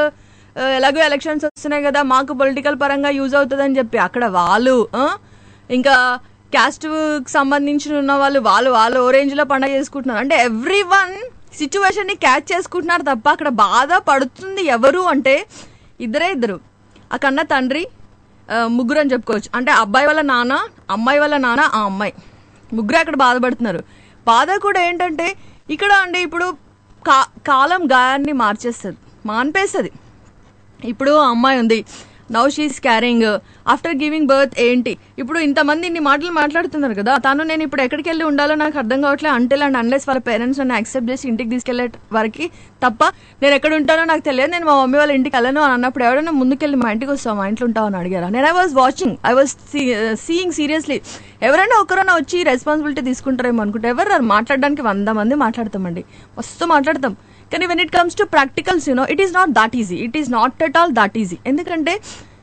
[SPEAKER 2] ఎలాగో ఎలక్షన్స్ వస్తున్నాయి కదా మాకు పొలిటికల్ పరంగా యూజ్ అవుతుందని చెప్పి అక్కడ వాళ్ళు ఆ, ఇంకా క్యాస్ట్ సంబంధించిన ఉన్న వాళ్ళు వాళ్ళు వాళ్ళు ఓరేంజ్ లో పండగ చేసుకుంటున్నారు అంటే ఎవ్రీ వన్ సిచ్యువేషన్ ని క్యాచ్ చేసుకుంటున్నారు తప్ప అక్కడ బాధ పడుతుంది ఎవరు అంటే ఇద్దరే ఇద్దరు ఆ కన్న తండ్రి ఆ, ముగ్గురు అని చెప్పుకోవచ్చు అంటే అబ్బాయి వాళ్ళ నాన్న అమ్మాయి వాళ్ళ నాన్న ఆ అమ్మాయి ముగ్గురు అక్కడ బాధపడుతున్నారు బాధ కూడా ఏంటంటే ఇక్కడ అంటే ఇప్పుడు కా కాలం గాయాన్ని మార్చేస్తుంది మాన్పేస్తుంది ఇప్పుడు ఆ అమ్మాయి ఉంది now she's carrying after giving birth ఏంటి ఇప్పుడు ఇంతమంది ఇన్ని మాటలు మాట్లాడుతున్నారు కదా తను నేను ఇప్పుడు ఎక్కడికి వెళ్ళి ఉండాలో నాకు అర్థం కావట్లేదు అంటేల్ అండ్ అన్లెస్ వాళ్ళ పేరెంట్స్ నన్ను యాక్సెప్ట్ చేసి ఇంటికి తీసుకెళ్లే వరకు తప్ప నేను ఎక్కడ ఉంటానో నాకు తెలియదు నేను మా మమ్మీ వాళ్ళ ఇంటికి వెళ్ళను అని అన్నప్పుడు ఎవరైనా ముందుకెళ్ళి మా ఇంటికి వస్తావు మా ఇంట్లో ఉంటావు అని అడిగారా నేను I was watching I was seeing seriously ఎవరైనా ఒకరైనా వచ్చి రెస్పాన్సిబిలిటీ తీసుకుంటారేమో అనుకుంటే ఎవరు రారు. మాట్లాడడానికి వంద మంది మాట్లాడతామండి మస్తు మాట్లాడతాం కానీ when it comes to practicals you know it is not that easy it is not at all that easy ఎందుకంటే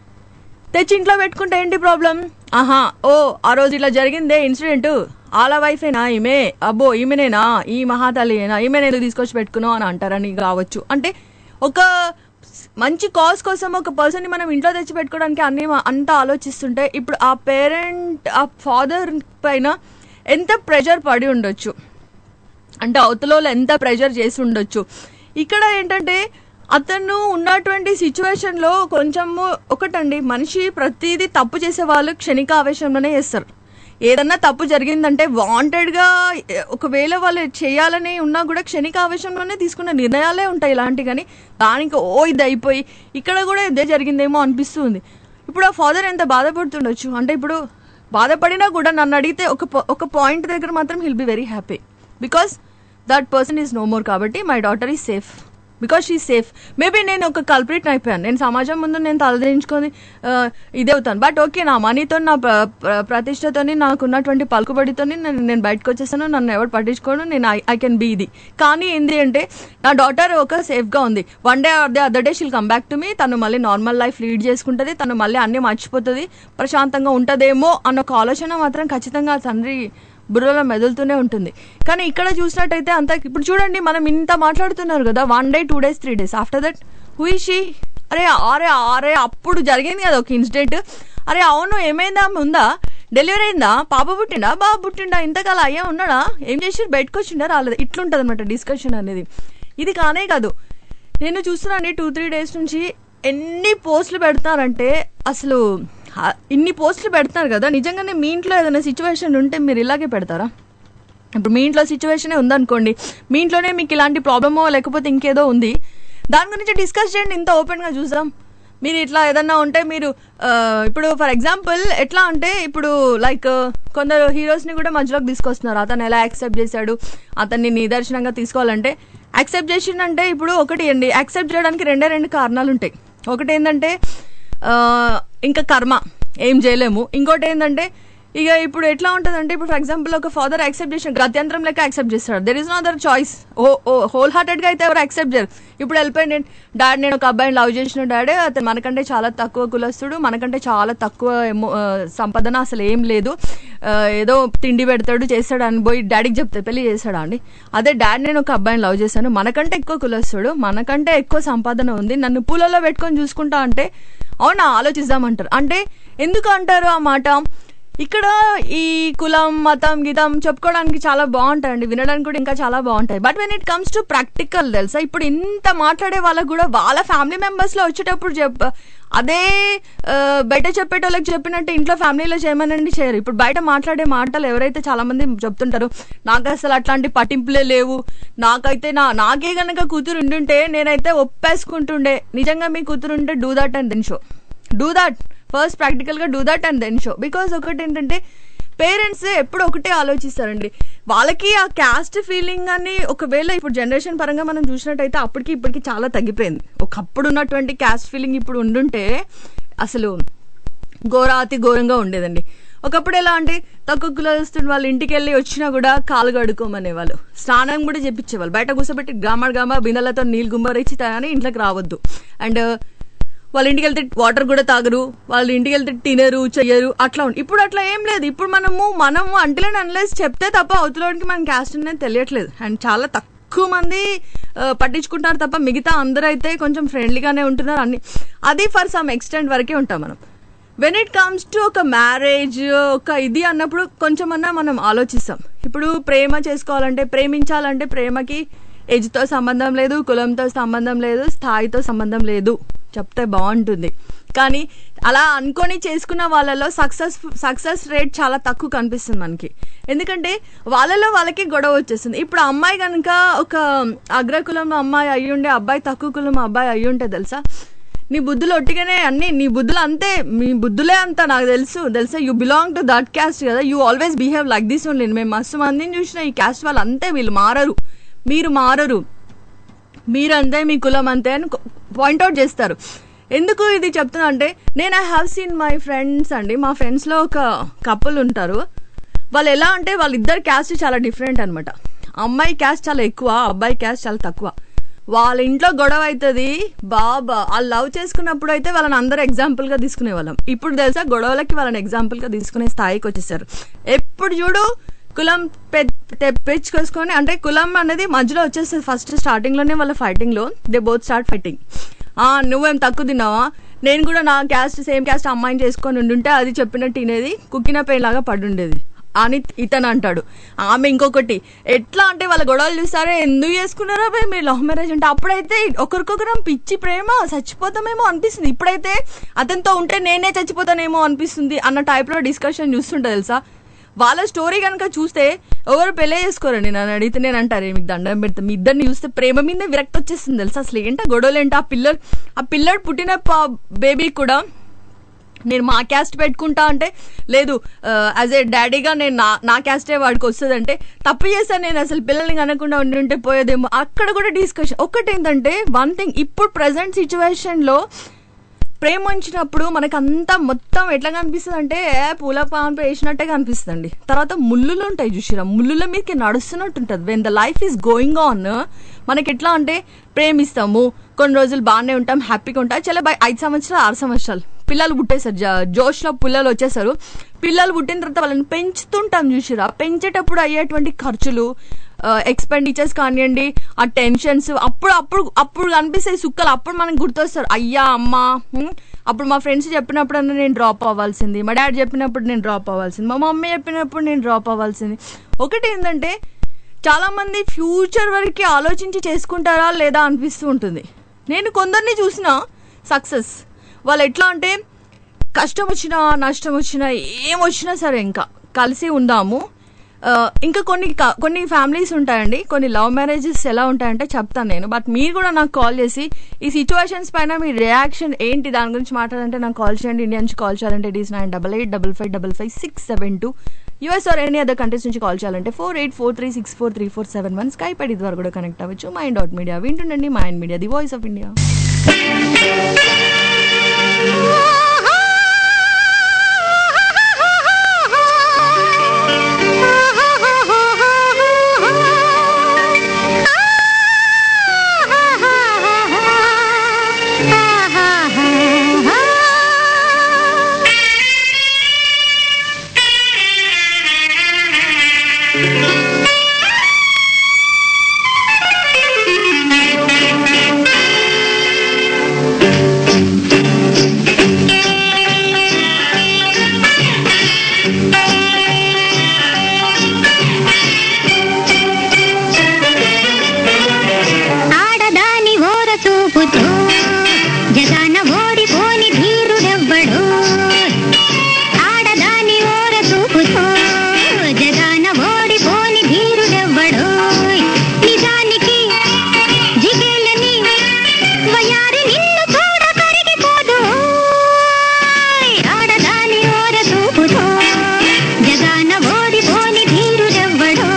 [SPEAKER 2] తెచ్చి ఇంట్లో పెట్టుకుంటే ఏంటి ప్రాబ్లం ఆహా ఓ ఆ రోజు ఇలా జరిగిందే ఇన్సిడెంట్ ఆల వైఫేనా ఈమె అబ్బో ఈమెనేనా ఈ మహాతల్లియేనా ఈమె నేను తీసుకొచ్చి పెట్టుకున్నావు అని అంటారని కావచ్చు అంటే ఒక మంచి కాజ్ కోసం ఒక పర్సన్ని మనం ఇంట్లో తెచ్చి పెట్టుకోవడానికి అన్ని అంతా ఆలోచిస్తుంటే ఇప్పుడు ఆ పేరెంట్ ఆ ఫాదర్ పైన ఎంత ప్రెషర్ పడి ఉండొచ్చు అంటే అవతల ఎంత ప్రెషర్ చేసి ఉండొచ్చు ఇక్కడ ఏంటంటే అతను ఉన్నటువంటి సిచ్యువేషన్ లో కొంచెము ఒకటండి మనిషి ప్రతిదీ తప్పు చేసే వాళ్ళు క్షణిక ఆవేశంలోనే చేస్తారు ఏదన్నా తప్పు జరిగిందంటే వాంటెడ్ గా ఏ, ఒకవేళ వాళ్ళు చేయాలని ఉన్నా కూడా క్షణిక ఆవేశంలోనే తీసుకున్న నిర్ణయాలే ఉంటాయి ఇలాంటి కానీ దానికి ఓ ఇది అయిపోయి ఇక్కడ కూడా ఇదే జరిగిందేమో అనిపిస్తుంది ఇప్పుడు ఆ ఫాదర్ ఎంత బాధపడుతుండొచ్చు అంటే ఇప్పుడు బాధపడినా కూడా నన్ను అడిగితే ఒక ప- ఒక పాయింట్ దగ్గర మాత్రం he'll be very happy because that person is no more కాబట్టి my daughter is safe because she safe maybe నేను ఒక కల్ప్రిట్ అయిపోయాను నేను సమాజం ముందు నేను తలదించుకొని ఆ, ఇదే అవుతాను బట్ ఓకే నా మనీతో నా ప్ర- ప్ర- ప్రతిష్టతోని నాకు ఉన్నటువంటి పలుకుబడితోని నేను నేను బయటకు వచ్చేసాను నన్ను ఎవరు పట్టించుకోను నేను ఐ కెన్ బీ ఇది కానీ ఏంటి అంటే నా డాటర్ ఒక సేఫ్గా ఉంది one day or day other day she'll come back to me తను మళ్ళీ నార్మల్ లైఫ్ లీడ్ చేసుకుంటుంది తను మళ్ళీ అన్నీ మర్చిపోతుంది ప్రశాంతంగా ఉంటుందేమో అన్న ఒక ఆలోచన మాత్రం ఖచ్చితంగా ఆ తండ్రి బుర్రలో మెదులుతూనే ఉంటుంది కానీ ఇక్కడ చూసినట్టయితే అంత ఇప్పుడు చూడండి మనం ఇంత మాట్లాడుతున్నారు కదా one day two days three days after that హుయిషి అరే అరే అరే అప్పుడు జరిగింది కదా ఒక ఇన్సిడెంట్ అరే అవును ఏమైందా ఉందా డెలివరీ అయిందా పాప పుట్టిండా బాబు పుట్టిండా ఇంతకాలం అయ్యా ఉన్నాడా ఏం చేసి బయటకు వచ్చిండా రాలేదు ఇట్లుంటది అనమాట డిస్కషన్ అనేది ఇది కానే కాదు నేను చూస్తున్నాను టూ త్రీ డేస్ నుంచి ఎన్ని పోస్టులు పెడతారంటే అసలు ఆ, ఇన్ని పోస్టులు పెడతారు కదా నిజంగానే మీ ఇంట్లో ఏదైనా సిచ్యువేషన్ ఉంటే మీరు ఇలాగే పెడతారా ఇప్పుడు మీ ఇంట్లో సిచ్యువేషనే ఉందనుకోండి మీ ఇంట్లోనే మీకు ఇలాంటి ప్రాబ్లమో లేకపోతే ఇంకేదో ఉంది దాని గురించి డిస్కస్ చేయండి ఇంత ఓపెన్గా చూసాం మీరు ఇట్లా ఏదన్నా ఉంటే మీరు ఆ, ఇప్పుడు ఫర్ ఎగ్జాంపుల్ ఎట్లా అంటే ఇప్పుడు లైక్ కొందరు హీరోస్ని కూడా మధ్యలోకి తీసుకొస్తున్నారు అతను ఎలా యాక్సెప్ట్ చేశాడు అతన్ని నిదర్శనంగా తీసుకోవాలంటే యాక్సెప్ట్ చేసిండంటే ఇప్పుడు ఒకటి అండి యాక్సెప్ట్ చేయడానికి రెండే రెండు కారణాలు ఉంటాయి ఒకటి ఏంటంటే ఆ, ఇంకా కర్మ ఏం చేయలేము ఇంకోటి ఏంటంటే ఇక ఇప్పుడు ఎట్లా ఉంటుందంటే ఇప్పుడు ఫర్ ఎగ్జాంపుల్ ఒక ఫాదర్ యాక్సెప్ట్ చేసిన గత్యంతరం లెక్క యాక్సెప్ట్ చేస్తాడు there is no other choice ఓ ఓ హోల్ హార్టెడ్గా అయితే ఎవరు యాక్సెప్ట్ చేయరు ఇప్పుడు వెళ్ళిపోయి నేను డాడ్ నేను ఒక అబ్బాయిని లవ్ చేసిన డాడీ అతను మనకంటే చాలా తక్కువ కులస్తుడు మనకంటే చాలా తక్కువ ఎమో- ఆ, సంపాదన అసలు ఏం లేదు ఆ, ఏదో తిండి పెడతాడు చేస్తాడు అని పోయి డాడీకి చెప్తే పెళ్లి చేస్తాడా అండి అదే డాడీ నేను ఒక అబ్బాయిని లవ్ చేశాను మనకంటే ఎక్కువ కులస్తుడు మనకంటే ఎక్కువ సంపాదన ఉంది నన్ను పూలలో పెట్టుకొని చూసుకుంటా అంటే అవునా ఆలోచిద్దామంటారు అంటే ఎందుకు అంటారు ఆ మాట ఇక్కడ ఈ కులం మతం గీతం చెప్పుకోవడానికి చాలా బాగుంటాయండి వినడానికి కూడా ఇంకా చాలా బాగుంటాయి but when it comes to practical తెలుసా ఇప్పుడు ఇంత మాట్లాడే వాళ్ళకు కూడా వాళ్ళ ఫ్యామిలీ మెంబర్స్ లో వచ్చేటప్పుడు చెప్ అదే ఆ, బయట చెప్పేటోళ్ళకి చెప్పినట్టు ఇంట్లో ఫ్యామిలీలో చేయమనండి చేయరు ఇప్పుడు బయట మాట్లాడే మాటలు ఎవరైతే చాలా మంది చెప్తుంటారో నాకు అసలు అట్లాంటి పట్టింపులే లేవు నాకైతే నా నాకే గనక కూతురు ఉండుంటే నేనైతే ఒప్పేసుకుంటుండే నిజంగా మీ కూతురు ఉంటే do that and then show do that first practical గా do that and then show because ఒకటి ఏంటంటే పేరెంట్స్ ఎప్పుడు ఒకటే ఆలోచిస్తారండి వాళ్ళకి ఆ క్యాస్ట్ ఫీలింగ్ అని ఒకవేళ ఇప్పుడు జనరేషన్ పరంగా మనం చూసినట్టయితే అప్పటికి ఇప్పటికి చాలా తగ్గిపోయింది ఒకప్పుడు ఉన్నటువంటి క్యాస్ట్ ఫీలింగ్ ఇప్పుడు ఉండుంటే అసలు ఘోర అతి ఘోరంగా ఉండేదండి ఒకప్పుడు ఎలా అంటే తక్కువ కులస్తున్న వాళ్ళ ఇంటికి వెళ్ళి వచ్చినా కూడా కాలు కడుక్కోమనేవాళ్ళు స్నానం కూడా చేపించేవాళ్ళు బయట కూర్చోబెట్టి గామ గామ బిందెలతో నీళ్ళు గుమ్మరిచ్చి కానీ ఇంట్లోకి రావద్దు అండ్ వాళ్ళ ఇంటికి వెళ్తే వాటర్ కూడా తాగరు వాళ్ళ ఇంటికి వెళ్తే తినరు చెయ్యరు అట్లా ఉంది ఇప్పుడు అట్లా ఏం లేదు ఇప్పుడు మనము మనము అంటే అన్లెస్ చెప్తే తప్ప అవతలోడికి మన క్యాస్ట్ అనేది తెలియట్లేదు అండ్ చాలా తక్కువ మంది ఆ, పట్టించుకుంటారు తప్ప మిగతా అందరూ అయితే కొంచెం ఫ్రెండ్లీగానే ఉంటున్నారు అన్ని అది ఫర్ సమ్ ఎక్స్టెంట్ వరకే ఉంటాం మనం వెన్ ఇట్ కమ్స్ టు ఒక మ్యారేజ్ ఒక ఇది అన్నప్పుడు కొంచెం అన్నా మనం ఆలోచిస్తాం ఇప్పుడు ప్రేమ చేసుకోవాలంటే ప్రేమించాలంటే ప్రేమకి ఏజ్తో సంబంధం లేదు కులంతో సంబంధం లేదు స్థాయితో సంబంధం లేదు చెప్తే బాగుంటుంది కానీ అలా అనుకొని చేసుకున్న వాళ్ళలో సక్సెస్ సక్సెస్ రేట్ చాలా తక్కువ కనిపిస్తుంది మనకి ఎందుకంటే వాళ్ళలో వాళ్ళకి గొడవ వచ్చేస్తుంది ఇప్పుడు ఆ అమ్మాయి కనుక ఒక అగ్రకులం అమ్మాయి అయ్యి ఉండే అబ్బాయి తక్కువ కులం అబ్బాయి అయ్యి ఉంటే తెలుసా నీ బుద్ధులు ఒట్టిగానే అన్ని నీ బుద్ధులు అంతే మీ బుద్ధులే అంతా నాకు తెలుసు తెలుసా you belong to that caste కదా you always behave like this only మేము మస్తు మందిని చూసిన ఈ క్యాస్ట్ వాళ్ళు అంతే వీళ్ళు మారరు మీరు మారరు మీరంతే మీ కులం అంతే అని పాయింట్అవుట్ చేస్తారు ఎందుకు ఇది చెప్తున్నా అంటే నేను I have seen my friends అండి మా ఫ్రెండ్స్లో ఒక కపుల్ ఉంటారు వాళ్ళు ఎలా అంటే వాళ్ళిద్దరు క్యాస్ట్ చాలా డిఫరెంట్ అనమాట అమ్మాయి క్యాస్ట్ చాలా ఎక్కువ అబ్బాయి క్యాస్ట్ చాలా తక్కువ వాళ్ళ ఇంట్లో గొడవ అవుతుంది బాబా వాళ్ళు లవ్ చేసుకున్నప్పుడు అయితే వాళ్ళని అందరూ ఎగ్జాంపుల్ గా తీసుకునే వాళ్ళం ఇప్పుడు తెలుసా గొడవలకి వాళ్ళని ఎగ్జాంపుల్ గా తీసుకునే స్థాయికి వచ్చేసారు ఎప్పుడు చూడు కులం తెప్పించుకొసుకొని అంటే కులం అనేది మధ్యలో వచ్చేస్తుంది ఫస్ట్ స్టార్టింగ్ లోనే వాళ్ళ ఫైటింగ్ లో దే బోత్ స్టార్ట్ ఫైటింగ్ ఆ నువ్వేం తక్కువ తిన్నావా నేను కూడా నా క్యాస్ట్ సేమ్ క్యాస్ట్ అమ్మాయిని చేసుకొని ఉండుంటే అది చెప్పినట్టు తినేది కుక్కిన పెయిన్ లాగా పడుండేది అని ఇతను అంటాడు ఆమె ఇంకొకటి ఎట్లా అంటే వాళ్ళ గొడవలు చూస్తారే ఎందుకు చేసుకున్నారా భయ్ మీరు లవ్ మ్యారేజ్ అంటే అప్పుడైతే ఒకరికొకరం పిచ్చి ప్రేమ చచ్చిపోతామేమో అనిపిస్తుంది ఇప్పుడైతే అతనితో ఉంటే నేనే చచ్చిపోతానేమో అనిపిస్తుంది అన్న టైప్ లో డిస్కషన్ చూస్తుంటా తెలుసా వాళ్ళ స్టోరీ కనుక చూస్తే ఎవరు పెళ్ళే చేసుకోరండి నన్ను అడిగితే నేను అంటారు మీకు దండం పెడతా మీ ఇద్దరిని చూస్తే ప్రేమ మీద విరక్తి వచ్చేస్తుంది తెలుసా అసలు ఏంటో గొడవలు ఏంటో ఆ పిల్లలు ఆ పిల్లడు పుట్టిన బేబీ కూడా నేను మా క్యాస్ట్ పెట్టుకుంటా అంటే లేదు యాజ్ ఏ డాడీగా నేను నా నా క్యాస్టే వాడికి వస్తుందంటే తప్పు చేశాను నేను అసలు పిల్లల్ని కనకుండా ఉండి ఉంటే పోయేదేమో అక్కడ కూడా డిస్కషన్ ఒకటి ఏంటంటే వన్ థింగ్ ఇప్పుడు ప్రజెంట్ సిచ్యువేషన్లో ప్రేమ ఉంచినప్పుడు మనకు అంతా మొత్తం ఎట్లా కనిపిస్తుంది అంటే ఏ పూల పాన్పు వేసినట్టే కనిపిస్తుంది అండి తర్వాత ముళ్ళులు ఉంటాయి చూసిరా ముళ్ళుల మీదకి నడుస్తున్నట్టు ఉంటుంది when the life is going on మనకి ఎట్లా అంటే ప్రేమిస్తాము కొన్ని రోజులు బాగానే ఉంటాం హ్యాపీగా ఉంటాం చాలా బై ఐదు సంవత్సరాలు ఆరు సంవత్సరాలు పిల్లలు పుట్టేశారు జ- జోష్లో పిల్లలు వచ్చేసారు పిల్లలు పుట్టిన తర్వాత వాళ్ళని పెంచుతుంటాం చూసిరా పెంచేటప్పుడు అయ్యేటువంటి ఖర్చులు ఎక్స్పెండిచర్స్ కానివ్వండి ఆ టెన్షన్స్ అప్పుడు అప్పుడు అప్పుడు కనిపిస్తాయి సుక్కలు అప్పుడు మనకు గుర్తొస్తారు అయ్యా అమ్మ ఉమ్, అప్పుడు మా ఫ్రెండ్స్ చెప్పినప్పుడు అన్న నేను డ్రాప్ అవ్వాల్సింది మా డాడీ చెప్పినప్పుడు నేను డ్రాప్ అవ్వాల్సింది మా మమ్మీ చెప్పినప్పుడు నేను డ్రాప్ అవ్వాల్సింది ఒకటి ఏంటంటే చాలా మంది ఫ్యూచర్ వరకు ఆలోచించి చేసుకుంటారా లేదా అనిపిస్తూ ఉంటుంది నేను కొందరిని చూసిన సక్సెస్ వాళ్ళు ఎట్లా అంటే కష్టం వచ్చినా నష్టం వచ్చినా ఏం వచ్చినా సరే ఇంకా కలిసి ఉందాము ఆ, ఇంకా కొన్ని క- కొన్ని ఫ్యామిలీస్ ఉంటాయండి కొన్ని లవ్ మ్యారేజెస్ ఎలా ఉంటాయంటే చెప్తాను నేను బట్ మీరు కూడా నాకు కాల్ చేసి ఈ సిచ్యువేషన్స్ పైన మీ రియాక్షన్ ఏంటి దాని గురించి మాట్లాడాలంటే నాకు కాల్ చేయండి ఇండియా నుంచి కాల్ చేయాలంటే it is nine double eight double five double five six seven two US or any other countries నుంచి కాల్ చేయాలంటే four eight four three six four three four seven one Skype ID ద్వారా కూడా కనెక్ట్ అవ్వచ్చు మైండ్ డాట్ మీడియా వింటుండండి Mind media the voice of India
[SPEAKER 4] ఆడదాని ఓర చూపుతో జగాన ఓడిపోని ధీరుడెవ్వడు ఆడదాని ఓర చూపుతో జగాన ఓడిపోని ధీరుడెవ్వడు నిజానికి జిగేలని వయారి నిన్ను చూడ కరిగిపోదు ఆడదాని ఓర చూపుతో జగాన ఓడిపోని ధీరుడెవ్వడు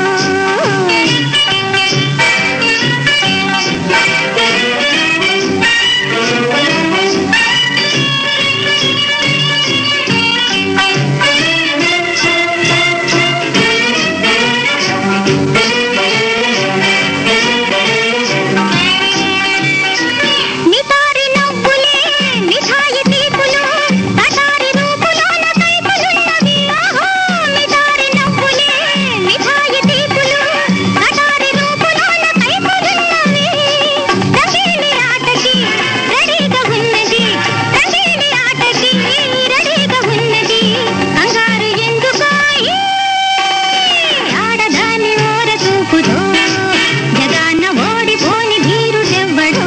[SPEAKER 4] నితారి నవ్వులే మిఠాయి తీపులు కటారి రూపులోన కైపులున్నవి ఆహో నితారి నవ్వులే మిఠాయి తీపులు కటారి రూపులోన కైపులున్నవి రంగేలి ఆటకి రెడీగా ఉన్నది రంగేలి ఆటకి రెడీగా ఉన్నది కంగారు ఎందుకాయి ఆడదాని ఓర చూపుతో జగాన్న ఓడిపోని ధీరుడెవ్వడో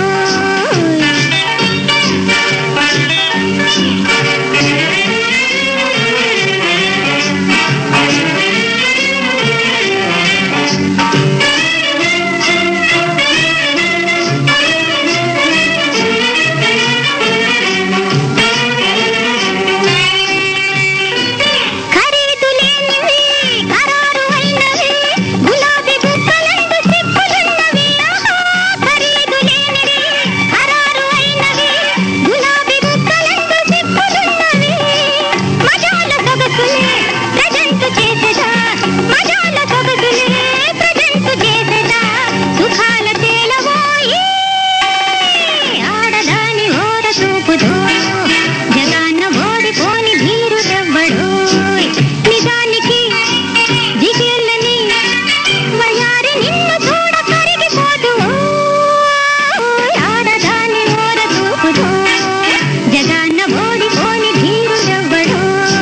[SPEAKER 4] ఖరీదు లేనివి ఖరారు అయినవి గులాబీ బుక్కలందు సిప్పులున్నవి ఆహా ఖరీదు లేనివి ఖరారు అయినవి గులాబీ బుక్కలందు సిప్పులున్నవి మజాల సొగసులే ప్రజెంట్ చేసేదా మజాల సొగసులే ప్రజెంట్ చేసేదా సుఖాల తేలవోయి ఆడదాని ఓర చూపుతో జగాన్న ఓడిపోని ధీరుడెవ్వడు నిజానికి దిగేళ్ళని వయారి నిన్ను చూడ కరిగిపోదు ఆడదాని ఓర చూపుతో జగాన్న ఓడిపోని ధీరుడెవ్వడు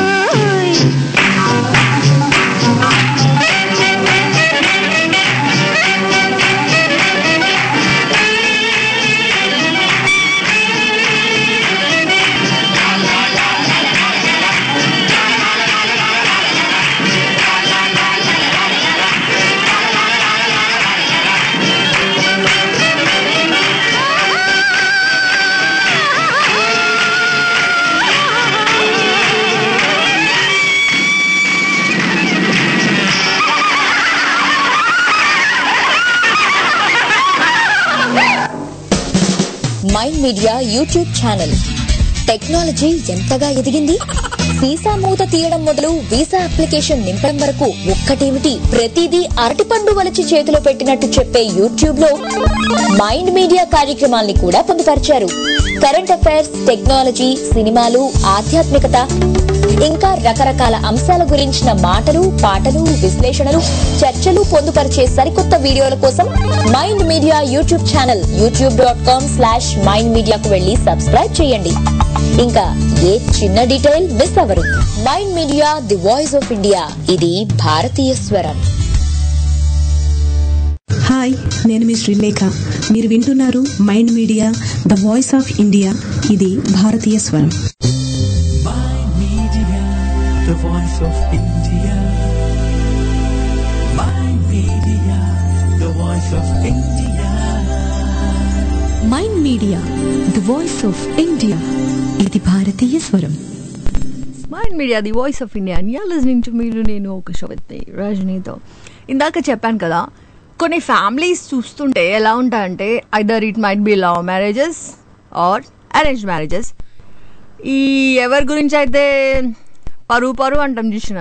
[SPEAKER 9] Mind Media YouTube channel technology ఎంతగా ఎదిగింది వీసా మూత తీయడం మొదలు వీసా అప్లికేషన్ నింపడం వరకు ఒక్కటేమిటి ప్రతిదీ అరటిపండు వలచి చేతిలో పెట్టినట్టు చెప్పే యూట్యూబ్ లో మైండ్ మీడియా కార్యక్రమాల్ని కూడా పొందుపరిచారు కరెంట్ అఫైర్స్ టెక్నాలజీ సినిమాలు ఆధ్యాత్మికత ఇంకా రకరకాల అంశాల గురించిన మాటలు పాటలు విశ్లేషణలు చర్చలు పొందుపరిచే సరికొత్త వీడియోల కోసం Mind Media YouTube channel YouTube dot com slash Mind మీడియాకు వెళ్లి సబ్స్క్రైబ్ చేయండి ఇంకా ఏ చిన్న డీటెయిల్ మిస్ అవ్వరు Mind media the voice of India ఇది భారతీయ స్వరం
[SPEAKER 10] హాయ్ నేను మీ శ్రీలేఖ మీరు వింటున్నారు Mind Media the voice of India ఇది భారతీయ స్వరం
[SPEAKER 7] the voice of India. My media, the voice of India.
[SPEAKER 8] Mind media the voice of India ఇది భారతీయ స్వరం
[SPEAKER 2] Mind media the voice of India India listening to మీరు నేను ఒక షో విత్ రజనీతో ఇందాక చెప్పాను కదా కొన్ని ఫ్యామిలీస్ చూస్తుంటే ఎలా ఉంటాయంటే either it might be love marriages or arrange marriages ఈ ఎవరి గురించి అయితే పరువు పరువు అంటాం చూసిన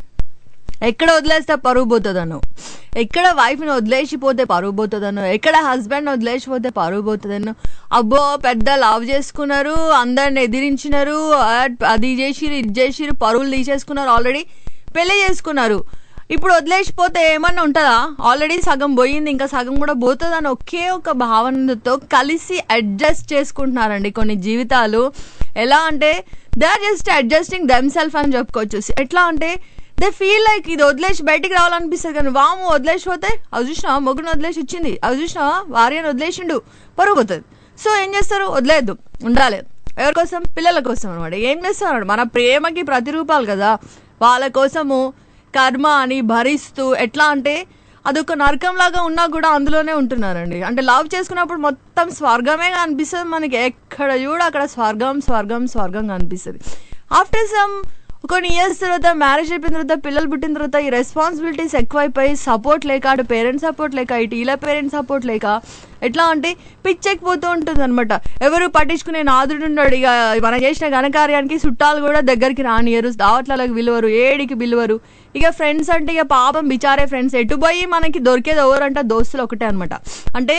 [SPEAKER 2] ఎక్కడ వదిలేస్తే పరువు పోతుందను ఎక్కడ వైఫ్ని వదిలేసిపోతే పరువు పోతుందను ఎక్కడ హస్బెండ్ వదిలేసిపోతే పరువు పోతుందను అబ్బో పెద్ద లవ్ చేసుకున్నారు అందరిని ఎదిరించినారు ఆ- అది చేసిరు ఇది చేసిరు పరువులు తీసేసుకున్నారు ఆల్రెడీ పెళ్లి చేసుకున్నారు ఇప్పుడు వదిలేసిపోతే ఏమన్నా ఉంటుందా ఆల్రెడీ సగం పోయింది ఇంకా సగం కూడా పోతుంది అని ఒకే ఒక భావనతో కలిసి అడ్జస్ట్ చేసుకుంటున్నారండి కొన్ని జీవితాలు ఎలా అంటే they are just adjusting them self అని చెప్పుకోవచ్చు ఎట్లా అంటే దే ఫీల్ లైక్ ఇది వదిలేసి బయటికి రావాలనిపిస్తుంది కానీ వాము వదిలేసిపోతే అవి చూసినావా మొగ్గును వదిలేసి ఇచ్చింది అవి చూసినావా భార్యను వదిలేసిండు పరుగు పోతుంది సో ఏం చేస్తారు వదిలేదు ఉండాలి ఎవరి కోసం పిల్లల కోసం అనమాట ఏం చేస్తున్నారు మన ప్రేమకి ప్రతిరూపాలు కదా వాళ్ళ కోసము కర్మ అని భరిస్తూ ఎట్లా అంటే అదొక నరకం లాగా ఉన్నా కూడా అందులోనే ఉంటున్నారండి అంటే లవ్ చేసుకున్నప్పుడు మొత్తం స్వర్గమే కనిపిస్తుంది మనకి ఎక్కడ చూడ అక్కడ స్వర్గం స్వర్గం స్వర్గం కనిపిస్తుంది ఆఫ్టర్ సమ్ కొన్ని ఇయర్స్ తర్వాత మ్యారేజ్ అయిపోయిన తర్వాత పిల్లలు పుట్టిన తర్వాత ఈ రెస్పాన్సిబిలిటీస్ ఎక్కువైపోయి సపోర్ట్ లేక అటు పేరెంట్స్ సపోర్ట్ లేక ఇటు ఇలా పేరెంట్స్ సపోర్ట్ లేక ఎట్లా అంటే పిచ్చెక్కిపోతూ ఉంటుంది అనమాట ఎవరు పట్టించుకునే నాదుడు ఉన్నాడు ఇక మనం చేసిన ఘనకార్యానికి చుట్టాలు కూడా దగ్గరికి రానియరు దావట్లకు విలువరు ఏడికి విలువరు ఇక ఫ్రెండ్స్ అంటే ఇక పాపం బిచారే ఫ్రెండ్స్ ఎటు పోయి మనకి దొరికేది ఎవరంటే దోస్తులు ఒకటే అనమాట అంటే